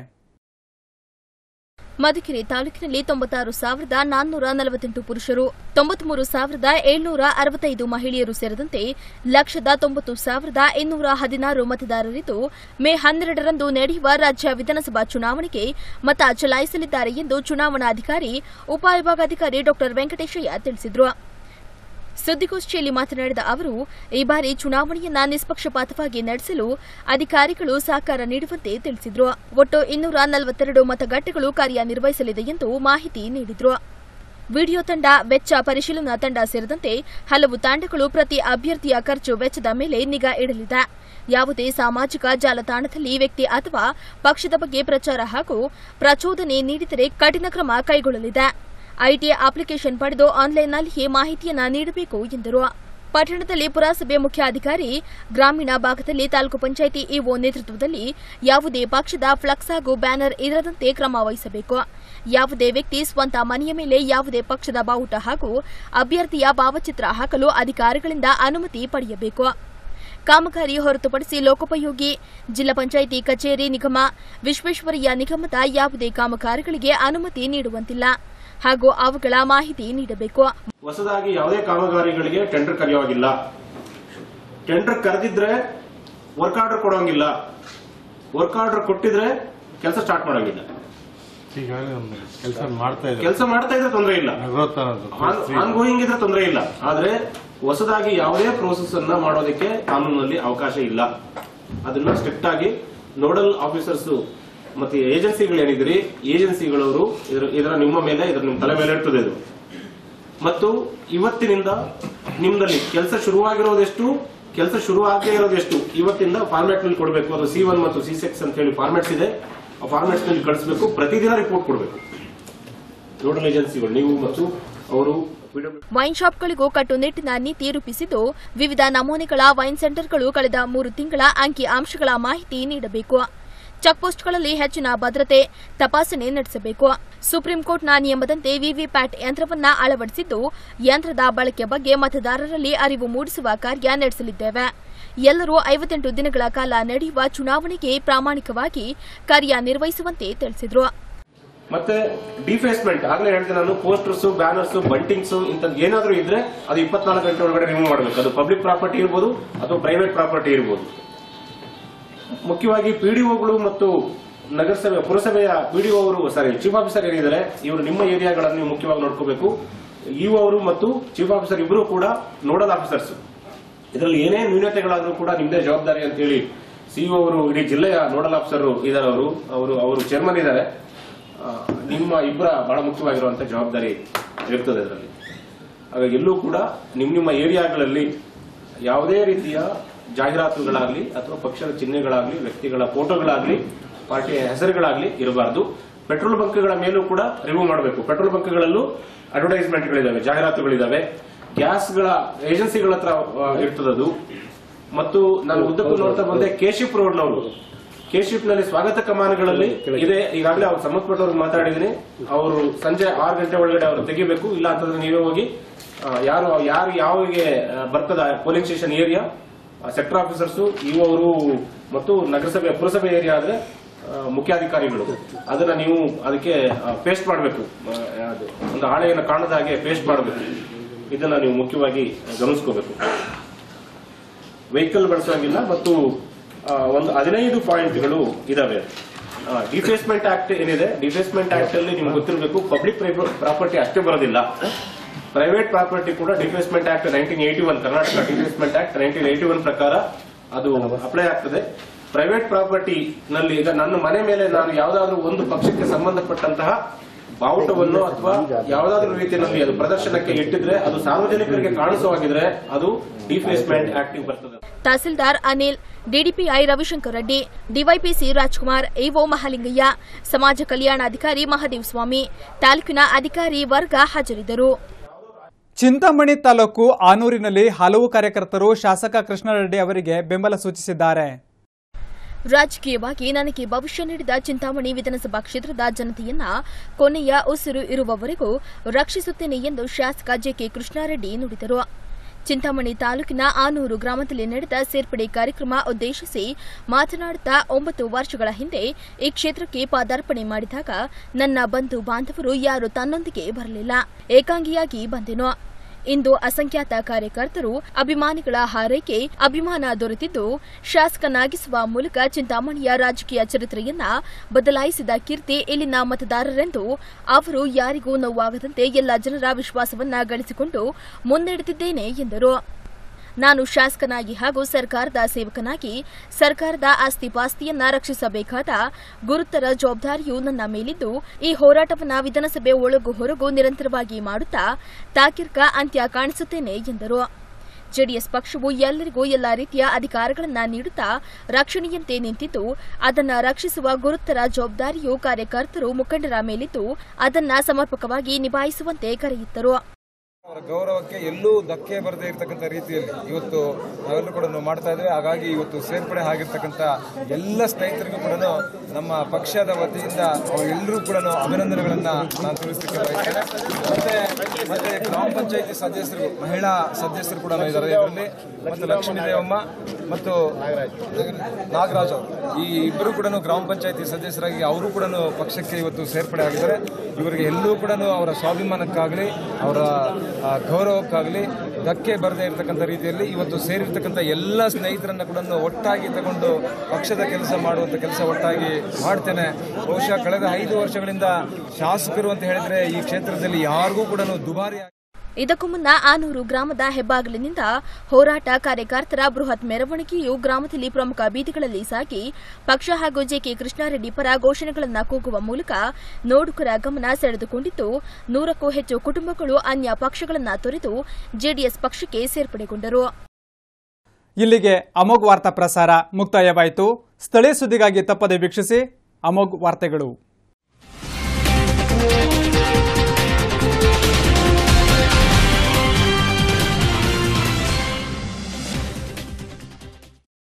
ಮಧುಗಿರಿ ತಾಲೂಕಿನಲ್ಲಿ ತೊಂಬತ್ತಾರು ಸಾವಿರದ ನಾನ್ನೂರ ನಲವತ್ತೆಂಟು ಪುರುಷರು ತೊಂಬತ್ಮೂರು ಸಾವಿರದ ಏಳ್ನೂರ ಅರವತ್ತೈದು ಮಹಿಳೆಯರು ಸೇರಿದಂತೆ ಲಕ್ಷದ ತೊಂಬತ್ತು ಸಾವಿರದ ಇನ್ನೂರ ಹದಿನಾರು ಮತದಾರರಿದ್ದು ಮೇ ಹನ್ನೆರಡರಂದು ನಡೆಯುವ ರಾಜ್ಯ ವಿಧಾನಸಭಾ ಚುನಾವಣೆಗೆ ಮತ ಚಲಾಯಿಸಲಿದ್ದಾರೆ ಎಂದು ಚುನಾವಣಾಧಿಕಾರಿ ಉಪವಿಭಾಗಾಧಿಕಾರಿ ಡಾ ವೆಂಕಟೇಶಯ್ಯ ತಿಳಿಸಿದರು ಸುದ್ದಿಗೋಷ್ಠಿಯಲ್ಲಿ ಮಾತನಾಡಿದ ಅವರು ಈ ಬಾರಿ ಚುನಾವಣೆಯನ್ನ ನಿಷ್ಪಕ್ಷಪಾತವಾಗಿ ನಡೆಸಲು ಅಧಿಕಾರಿಗಳು ಸಹಕಾರ ನೀಡುವಂತೆ ತಿಳಿಸಿದರು ಒಟ್ಟು ಇನ್ನೂರ ನಲವತ್ತೆರಡು ಮತಗಟ್ಟೆಗಳು ಕಾರ್ಯನಿರ್ವಹಿಸಲಿದೆ ಎಂದು ಮಾಹಿತಿ ನೀಡಿದರು ವಿಡಿಯೋ ತಂಡ ವೆಚ್ಚ ಪರಿಶೀಲನಾ ತಂಡ ಸೇರಿದಂತೆ ಹಲವು ತಂಡಗಳು ಪ್ರತಿ ಅಭ್ಯರ್ಥಿಯ ಖರ್ಚು ವೆಚ್ಚದ ಮೇಲೆ ನಿಗಾ ಇಡಲಿದೆ ಯಾವುದೇ ಸಾಮಾಜಿಕ ಜಾಲತಾಣದಲ್ಲಿ ವ್ಯಕ್ತಿ ಅಥವಾ ಪಕ್ಷದ ಬಗ್ಗೆ ಪ್ರಚಾರ ಹಾಗೂ ಪ್ರಚೋದನೆ ನೀಡಿದರೆ ಕಠಿಣ ಕ್ರಮ ಕೈಗೊಳ್ಳಲಿದೆ ಐಟಿ ಅಪ್ಲಿಕೇಶನ್ ಪಡೆದು ಆನ್ಲೈನ್ನಲ್ಲಿಯೇ ಮಾಹಿತಿಯನ್ನ ನೀಡಬೇಕು ಎಂದರು ಪಟ್ಟಣದಲ್ಲಿ ಪುರಸಭೆ ಮುಖ್ಯಾಧಿಕಾರಿ ಗ್ರಾಮೀಣ ಭಾಗದಲ್ಲಿ ತಾಲೂಕು ಪಂಚಾಯಿತಿ ಇಒ ನೇತೃತ್ವದಲ್ಲಿ ಯಾವುದೇ ಪಕ್ಷದ ಫ್ಲಕ್ಸ್ ಹಾಗೂ ಬ್ಯಾನರ್ ಇರದಂತೆ ಕ್ರಮ ವಹಿಸಬೇಕು ಯಾವುದೇ ವ್ಯಕ್ತಿ ಸ್ವಂತ ಮನೆಯ ಮೇಲೆ ಯಾವುದೇ ಪಕ್ಷದ ಬಾವುಟ ಹಾಗೂ ಅಭ್ಯರ್ಥಿಯ ಭಾವಚಿತ್ರ ಹಾಕಲು ಅಧಿಕಾರಿಗಳಿಂದ ಅನುಮತಿ ಪಡೆಯಬೇಕು ಕಾಮಗಾರಿ ಹೊರತುಪಡಿಸಿ ಲೋಕೋಪಯೋಗಿ ಜಿಲ್ಲಾ ಪಂಚಾಯಿತಿ ಕಚೇರಿ ನಿಗಮ ವಿಶ್ವೇಶ್ವರಯ್ಯ ನಿಗಮದ ಯಾವುದೇ ಕಾಮಗಾರಿಗಳಿಗೆ ಅನುಮತಿ ನೀಡುವಂತಿಲ್ಲ ಹಾಗೂ ಅವುಗಳ ಮಾಹಿತಿ ನೀಡಬೇಕು ಹೊಸದಾಗಿ ಯಾವುದೇ ಕಾಮಗಾರಿಗಳಿಗೆ ಟೆಂಡರ್ ಕರೆಯುವಾಗಿಲ್ಲ ಟೆಂಡರ್ ಕರೆದಿದ್ರೆ ವರ್ಕ್ ಆರ್ಡರ್ ಕೊಡೋಂಗಿಲ್ಲ ವರ್ಕ್ ಆರ್ಡರ್ ಕೊಟ್ಟಿದ್ರೆ ಕೆಲಸ ಸ್ಟಾರ್ಟ್ ಮಾಡೋಂಗಿಲ್ಲ ಕೆಲಸ ಮಾಡ್ತಾ ಇದ್ದಾರೆ ಕೆಲಸ ಮಾಡ್ತಾ ಇದ್ರೆ ತೊಂದರೆ ಇಲ್ಲ ಗ್ರೋತ್ ಅನ್ನೋದು ಆನ್ ಗೋಯಿಂಗ್ ಇದ್ರೆ ತೊಂದರೆ ಇಲ್ಲ ಆದ್ರೆ ಹೊಸದಾಗಿ ಯಾವುದೇ ಪ್ರೋಸೆಸ್ ಅನ್ನ ಮಾಡೋದಕ್ಕೆ ಕಾನೂನಲ್ಲಿ ಅವಕಾಶ ಇಲ್ಲ ಅದನ್ನ ಸ್ಟ್ರಿಕ್ಟ್ ಆಗಿ ನೋಡಲ್ ಆಫೀಸರ್ಸ್ ಮತ್ತೆ ಏಜೆನ್ಸಿಗಳು ಏನಿದ್ರಿ ಏಜೆನ್ಸಿಗಳವರು ಇದರ ಇದರ ನಿಮ್ಮ ಮೇಲೆ ಇದರ ನಿಮ್ಮ ತಲೆ ಮೇಲೆ ಇರ್ತದೆ ಇದು ಮತ್ತು ಇವತ್ತಿನಿಂದ ನಿಮ್ದಲ್ಲಿ ಕೆಲಸ ಶುರುವಾಗಿರೋದೆಷ್ಟು ಕೆಲಸ ಶುರು ಆಗದೇ ಇರೋದೆಷ್ಟು ಇವತ್ತಿಂದ ಫಾರ್ಮ್ಯಾಟ್ ನಲ್ಲಿ ಕೊಡಬೇಕು ಅದು ಸಿ ಒನ್ ಮತ್ತು ಸಿ ಸಿಕ್ಸ್ ಅಂತ ಹೇಳಿ ಫಾರ್ಮ್ಯಾಟ್ಸ್ ಇದೆ ಆ ಫಾರ್ಮ್ಯಾಟ್ಸ್ ನಲ್ಲಿ ಕಳಿಸಬೇಕು ಪ್ರತಿದಿನ ರಿಪೋರ್ಟ್ ಕೊಡಬೇಕು ನೋಡಲ್ ಏಜೆನ್ಸಿಗಳು ನೀವು ಮತ್ತು ಅವರು ವೈನ್ ಶಾಪ್ಗಳಿಗೂ ಕಟ್ಟುನಿಟ್ಟಿನ ನೀತಿ ರೂಪಿಸಿದ್ದು ವಿವಿಧ ನಮೂನೆಗಳ ವೈನ್ ಸೆಂಟರ್ಗಳು ಕಳೆದ ಮೂರು ತಿಂಗಳ ಅಂಕಿ ಅಂಶಗಳ ಮಾಹಿತಿ ನೀಡಬೇಕು ಚೆಕ್ಪೋಸ್ಟ್ಗಳಲ್ಲಿ ಹೆಚ್ಚಿನ ಭದ್ರತೆ ತಪಾಸಣೆ ನಡೆಸಬೇಕು ಸುಪ್ರೀಂ ಕೋರ್ಟ್ನ ನಿಯಮದಂತೆ ವಿವಿಪ್ಯಾಟ್ ಯಂತ್ರವನ್ನ ಅಳವಡಿಸಿದ್ದು ಯಂತ್ರದ ಬಳಕೆ ಬಗ್ಗೆ ಮತದಾರರಲ್ಲಿ ಅರಿವು ಮೂಡಿಸುವ ಕಾರ್ಯ ನಡೆಸಲಿದ್ದೇವೆ ಎಲ್ಲರೂ ಐವತ್ತೆಂಟು ದಿನಗಳ ಕಾಲ ನಡೆಯುವ ಚುನಾವಣೆಗೆ ಪ್ರಾಮಾಣಿಕವಾಗಿ ಕಾರ್ಯನಿರ್ವಹಿಸುವಂತೆ ತಿಳಿಸಿದರು ಮತ್ತೆ ಡಿಫೇಸ್ಮೆಂಟ್ ಆಗ್ಲೇ ಹೇಳ್ತೀನಿ ನಾನು ಪೋಸ್ಟರ್ಸ್ ಬ್ಯಾನರ್ಸ್ ಬಂಟಿಂಗ್ಸ್ ಇಂಥದ್ದು ಏನಾದ್ರೂ ಇದ್ರೆ ಅದು ಇಪ್ಪತ್ನಾಲ್ಕು ಗಂಟೆ ಒಳಗಡೆ ರಿಮೂವ್ ಮಾಡಬೇಕು ಅದು ಪಬ್ಲಿಕ್ ಪ್ರಾಪರ್ಟಿ ಇರ್ಬೋದು ಅಥವಾ ಪ್ರೈವೇಟ್ ಪ್ರಾಪರ್ಟಿ ಇರ್ಬೋದು ಮುಖ್ಯವಾಗಿ ಪಿಡಿಒಗಳು ಮತ್ತು ನಗರಸಭೆ ಪುರಸಭೆಯ ಪಿಡಿಒ ಅವರು ಸಾರಿ ಚೀಫ್ ಆಫೀಸರ್ ಏನಿದ್ದಾರೆ ಇವರು ನಿಮ್ಮ ಏರಿಯಾಗಳನ್ನು ನೀವು ಮುಖ್ಯವಾಗಿ ನೋಡ್ಕೋಬೇಕು ಇಒ ಅವರು ಮತ್ತು ಚೀಫ್ ಆಫೀಸರ್ ಇಬ್ಬರು ಕೂಡ ನೋಡಲ್ ಆಫೀಸರ್ಸ್ ಇದರಲ್ಲಿ ಏನೇ ನ್ಯೂನತೆಗಳಾದ್ರೂ ಕೂಡ ನಿಮ್ಮದೇ ಜವಾಬ್ದಾರಿ ಅಂತೇಳಿ ಸಿಇಒ ಅವರು ಇಡೀ ಜಿಲ್ಲೆಯ ನೋಡಲ್ ಆಫೀಸರ್ ಇದ್ದಾರೆ ಅವರು ಅವರು ಅವರು ಚೇರ್ಮನ್ ಇದ್ದಾರೆ ಆ, ನಿಮ್ಮ ಇಬ್ಬರ ಬಹಳ ಮುಖ್ಯವಾಗಿರುವಂತಹ ಜವಾಬ್ದಾರಿ ಇರ್ತದೆ ಇದರಲ್ಲಿ ಹಾಗಾಗಿ ಎಲ್ಲೂ ಕೂಡ ನಿಮ್ಮ ನಿಮ್ಮ ಏರಿಯಾಗಳಲ್ಲಿ ಯಾವುದೇ ರೀತಿಯ ಜಾಹೀರಾತುಗಳಾಗ್ಲಿ ಅಥವಾ ಪಕ್ಷದ ಚಿಹ್ನೆಗಳಾಗ್ಲಿ ವ್ಯಕ್ತಿಗಳ ಫೋಟೋಗಳಾಗ್ಲಿ ಪಾರ್ಟಿಯ ಹೆಸರುಗಳಾಗ್ಲಿ ಇರಬಾರದು ಪೆಟ್ರೋಲ್ ಬಂಕ್ಗಳ ಮೇಲೂ ಕೂಡ ರಿಮೂವ್ ಮಾಡಬೇಕು ಪೆಟ್ರೋಲ್ ಬಂಕ್ಗಳಲ್ಲೂ ಅಡ್ವರ್ಟೈಸ್ಮೆಂಟ್ಗಳಿದಾವೆ ಜಾಹೀರಾತುಗಳಿದಾವೆ ಗ್ಯಾಸ್ಗಳ ಏಜೆನ್ಸಿಗಳ ಹತ್ರ ಆ, ಇರ್ತದದು ಮತ್ತು ನಾನು ಉದ್ದಕ್ಕೂ ನೋಡ್ತಾ ಬಂದೆ ಕೇಶಿಪ್ ರೋಡ್ನವರು ಕೇಶಿಪ್ ನಲ್ಲಿ ಸ್ವಾಗತ ಕಮಾನುಗಳಲ್ಲಿ ಇದೆ ಈಗಾಗಲೇ ಅವ್ರು ಸಂಬಂಧಪಟ್ಟವ್ರಿಗೆ ಮಾತಾಡಿದೀನಿ ಅವರು ಸಂಜೆ ಆರು ಗಂಟೆ ಒಳಗಡೆ ಅವರು ತೆಗಿಬೇಕು ಇಲ್ಲ ಅಂತಂದ್ರೆ ನೀವೇ ಹೋಗಿ ಆ, ಯಾರು ಯಾರು ಯಾವಿಗೆ ಆ, ಬರ್ತದ polling station area sector officers ಇವು ಅವರು ಮತ್ತು ನಗರಸಭೆ ಪುರಸಭೆ ಏರಿಯಾ ಆದ್ರೆ ಆ, ಮುಖ್ಯಾಧಿಕಾರಿಗಳು ಅದನ್ನ ನೀವು ಅದಕ್ಕೆ ಪೇಸ್ಟ್ ಮಾಡಬೇಕು ಒಂದು ಹಾಳೆಯನ್ನು ಕಾಣದ ಹಾಗೆ ಪೇಸ್ಟ್ ಮಾಡಬೇಕು ಇದನ್ನ ನೀವು ಮುಖ್ಯವಾಗಿ ಗಮನಿಸ್ಕೋಬೇಕು ವೆಹಿಕಲ್ ಬಳಸೋಂಗಿಲ್ಲ ಮತ್ತು ಆ, ಒಂದು ಹದಿನೈದು ಪಾಯಿಂಟ್ಗಳು ಇದಾವೆ ಡಿಫೇಸ್ಮೆಂಟ್ ಆಕ್ಟ್ ಏನಿದೆ ಡಿಫೇಸ್ಮೆಂಟ್ ಆಕ್ಟ್ ಅಲ್ಲಿ ನಿಮ್ಗೆ ಗೊತ್ತಿರಬೇಕು ಪಬ್ಲಿಕ್ ಪ್ರಾಪರ್ಟಿ ಅಷ್ಟೇ ಬರೋದಿಲ್ಲ ಪ್ರೈವೇಟ್ ಪ್ರಾಪರ್ಟಿ ಕೂಡ defacement act nineteen eighty one Karnataka defacement act nineteen eighty one ಪ್ರಕಾರ ಅದು ಅಪ್ಲೈ ಆಗ್ತದೆ ಪ್ರೈವೇಟ್ ಪ್ರಾಪರ್ಟಿ ನಲ್ಲಿ ಈಗ ನನ್ನ ಮನೆ ಮೇಲೆ ನಾನು ಯಾವುದಾದ್ರೂ ಒಂದು ಪಕ್ಷಕ್ಕೆ ಸಂಬಂಧಪಟ್ಟಂತಹ ಬಾವುಟವನ್ನು ಅಥವಾ ಯಾವುದಾದ್ರೂ ರೀತಿಯಲ್ಲಿ ಅದು ಪ್ರದರ್ಶನಕ್ಕೆ ಇಟ್ಟಿದ್ರೆ ಅದು ಸಾರ್ವಜನಿಕರಿಗೆ ಕಾಣಿಸುವಾಗಿದ್ರೆ ಅದು ಡಿಫೇಸ್ಮೆಂಟ್ ಆಕ್ಟ್ ಬರ್ತದೆ tahsildar Anil DDPI Ravishankar Reddy DYPC Rajkumar EO Mahalingaiah ಸಮಾಜ ಕಲ್ಯಾಣಾಧಿಕಾರಿ ಮಹದೇವ್ ಸ್ವಾಮಿ ತಾಲೂಕಿನ ಅಧಿಕಾರಿ ವರ್ಗ ಹಾಜರಿದ್ದರು ಚಿಂತಾಮಣಿ ತಾಲೂಕು ಆನೂರಿನಲ್ಲಿ ಹಲವು ಕಾರ್ಯಕರ್ತರು ಶಾಸಕ ಕೃಷ್ಣಾರೆಡ್ಡಿ ಅವರಿಗೆ ಬೆಂಬಲ ಸೂಚಿಸಿದ್ದಾರೆ ರಾಜಕೀಯವಾಗಿ ನನಗೆ ಭವಿಷ್ಯ ನೀಡಿದ ಚಿಂತಾಮಣಿ ವಿಧಾನಸಭಾ ಕ್ಷೇತ್ರದ ಜನತೆಯನ್ನ ಕೊನೆಯ ಉಸಿರು ಇರುವವರೆಗೂ ರಕ್ಷಿಸುತ್ತೇನೆ ಎಂದು ಶಾಸಕ ಜೆಕೆ ಕೃಷ್ಣಾರೆಡ್ಡಿ ನುಡಿದರು ಚಿಂತಾಮಣಿ ತಾಲೂಕಿನ ಆನೂರು ಗ್ರಾಮದಲ್ಲಿ ನಡೆದ ಸೇರ್ಪಡೆ ಕಾರ್ಯಕ್ರಮ ಉದ್ದೇಶಿಸಿ ಮಾತನಾಡುತ್ತಾ ಒಂಬತ್ತು ವರ್ಷಗಳ ಹಿಂದೆ ಈ ಕ್ಷೇತ್ರಕ್ಕೆ ಪಾದಾರ್ಪಣೆ ಮಾಡಿದಾಗ ನನ್ನ ಬಂಧು ಬಾಂಧವರು ಯಾರು ತನ್ನೊಂದಿಗೆ ಬರಲಿಲ್ಲ ಏಕಾಂಗಿಯಾಗಿ ಬಂದೆನು ಇಂದು ಅಸಂಖ್ಯಾತ ಕಾರ್ಯಕರ್ತರು ಅಭಿಮಾನಿಗಳ ಹಾರೈಕೆ ಅಭಿಮಾನ ದೊರೆತಿದ್ದು ಶಾಸಕನಾಗಿಸುವ ಮೂಲಕ ಚಿಂತಾಮಣಿಯ ರಾಜಕೀಯ ಚರಿತ್ರೆಯನ್ನ ಬದಲಾಯಿಸಿದ ಕೀರ್ತಿ ಇಲ್ಲಿನ ಮತದಾರರೆಂದು ಅವರು ಯಾರಿಗೂ ನೋವಾಗದಂತೆ ಎಲ್ಲ ಜನರ ವಿಶ್ವಾಸವನ್ನ ಗಳಿಸಿಕೊಂಡು ಮುನ್ನಡೆದಿದ್ದೇನೆ ಎಂದರು ನಾನು ಶಾಸಕನಾಗಿ ಹಾಗೂ ಸರ್ಕಾರದ ಸೇವಕನಾಗಿ ಸರ್ಕಾರದ ಆಸ್ತಿ ಪಾಸ್ತಿಯನ್ನ ರಕ್ಷಿಸಬೇಕಾದ ಗುರುತರ ಜವಾಬ್ದಾರಿಯು ನನ್ನ ಮೇಲಿದ್ದು ಈ ಹೋರಾಟವನ್ನ ವಿಧಾನಸಭೆ ಒಳಗು ಹೊರಗು ನಿರಂತರವಾಗಿ ಮಾಡುತ್ತಾ ತಾಕಿರ್ಕ ಅಂತ್ಯ ಕಾಣಿಸುತ್ತೇನೆ ಎಂದರು ಜೆಡಿಎಸ್ ಪಕ್ಷವು ಎಲ್ಲರಿಗೂ ಎಲ್ಲಾ ರೀತಿಯ ಅಧಿಕಾರಗಳನ್ನ ನೀಡುತ್ತಾ ರಕ್ಷಣೆಯಂತೆ ನಿಂತಿದ್ದು ಅದನ್ನ ರಕ್ಷಿಸುವ ಗುರುತರ ಜವಾಬ್ದಾರಿಯು ಕಾರ್ಯಕರ್ತರು ಮುಖಂಡರ ಮೇಲಿದ್ದು ಅದನ್ನ ಸಮರ್ಪಕವಾಗಿ ನಿಭಾಯಿಸುವಂತೆ ಕರೆಯಿತ್ತರು ಅವರ ಗೌರವಕ್ಕೆ ಎಲ್ಲೂ ಧಕ್ಕೆ ಬರದೇ ಇರತಕ್ಕಂಥ ರೀತಿಯಲ್ಲಿ ಇವತ್ತು ನಾವೆಲ್ಲರೂ ಕೂಡ ಮಾಡ್ತಾ ಇದ್ದೇವೆ ಹಾಗಾಗಿ ಇವತ್ತು ಸೇರ್ಪಡೆ ಆಗಿರ್ತಕ್ಕಂಥ ಎಲ್ಲ ಸ್ನೇಹಿತರಿಗೂ ಕೂಡ ನಮ್ಮ ಪಕ್ಷದ ವತಿಯಿಂದ ಅವರೆಲ್ಲರೂ ಕೂಡ ಅಭಿನಂದನೆಗಳನ್ನ ನಾನು ತಿಳಿಸಲಿಕ್ಕೆ ಬಯಸ್ತೇನೆ ಮತ್ತೆ ಮತ್ತೆ ಗ್ರಾಮ ಪಂಚಾಯತಿ ಸದಸ್ಯರು ಮಹಿಳಾ ಸದಸ್ಯರು ಕೂಡ ಇದ್ದಾರೆ ಇದರಲ್ಲಿ ಮತ್ತು ಲಕ್ಷ್ಮೀ ದೇವಮ್ಮ ಮತ್ತು ನಾಗರಾಜ್ ಅವರು ಈ ಇಬ್ಬರು ಕೂಡ ಗ್ರಾಮ ಪಂಚಾಯತಿ ಸದಸ್ಯರಾಗಿ ಅವರು ಕೂಡ ಪಕ್ಷಕ್ಕೆ ಇವತ್ತು ಸೇರ್ಪಡೆ ಆಗಿದ್ದಾರೆ ಇವರಿಗೆ ಎಲ್ಲೂ ಕೂಡ ಅವರ ಸ್ವಾಭಿಮಾನಕ್ಕಾಗಲಿ ಅವರ ಆ, ಗೌರವಕ್ಕಾಗಲಿ ಧಕ್ಕೆ ಬರದೇ ಇರತಕ್ಕಂಥ ರೀತಿಯಲ್ಲಿ ಇವತ್ತು ಸೇರಿರ್ತಕ್ಕಂಥ ಎಲ್ಲ ಸ್ನೇಹಿತರನ್ನ ಕೂಡ ಒಟ್ಟಾಗಿ ತಗೊಂಡು ಪಕ್ಷದ ಕೆಲಸ ಮಾಡುವಂಥ ಕೆಲಸ ಒಟ್ಟಾಗಿ ಮಾಡ್ತೇನೆ ಬಹುಶಃ ಕಳೆದ ಐದು ವರ್ಷಗಳಿಂದ ಶಾಸಕರು ಅಂತ ಹೇಳಿದ್ರೆ ಈ ಕ್ಷೇತ್ರದಲ್ಲಿ ಯಾರಿಗೂ ಕೂಡ ದುಬಾರಿ ಇದಕ್ಕೂ ಮುನ್ನ ಆನೂರು ಗ್ರಾಮದ ಹೆಬ್ಬಾಗಿಲಿನಿಂದ ಹೋರಾಟ ಕಾರ್ಯಕರ್ತರ ಬೃಹತ್ ಮೆರವಣಿಗೆಯು ಗ್ರಾಮದಲ್ಲಿ ಪ್ರಮುಖ ಬೀದಿಗಳಲ್ಲಿ ಸಾಗಿ ಪಕ್ಷ ಹಾಗೂ ಜೆಕೆ ಕೃಷ್ಣಾರೆಡ್ಡಿ ಪರ ಘೋಷಣೆಗಳನ್ನು ಕೂಗುವ ಮೂಲಕ ನೋಡುಗರ ಗಮನ ಸೆಳೆದುಕೊಂಡಿದ್ದು ನೂರಕ್ಕೂ ಹೆಚ್ಚು ಕುಟುಂಬಗಳು ಅನ್ಯ ಪಕ್ಷಗಳನ್ನು ತೊರೆದು ಜೆಡಿಎಸ್ ಪಕ್ಷಕ್ಕೆ ಸೇರ್ಪಡೆಗೊಂಡರು ಇಲ್ಲಿಗೆ ಅಮೋಘ್ ವಾರ್ತಾ ಪ್ರಸಾರ ಮುಕ್ತಾಯವಾಯಿತು ಸ್ಥಳೀಯ ಸುದ್ದಿಗಾಗಿ ತಪ್ಪದೆ ವೀಕ್ಷಿಸಿ ಅಮೋಘ್ ವಾರ್ತೆಗಳು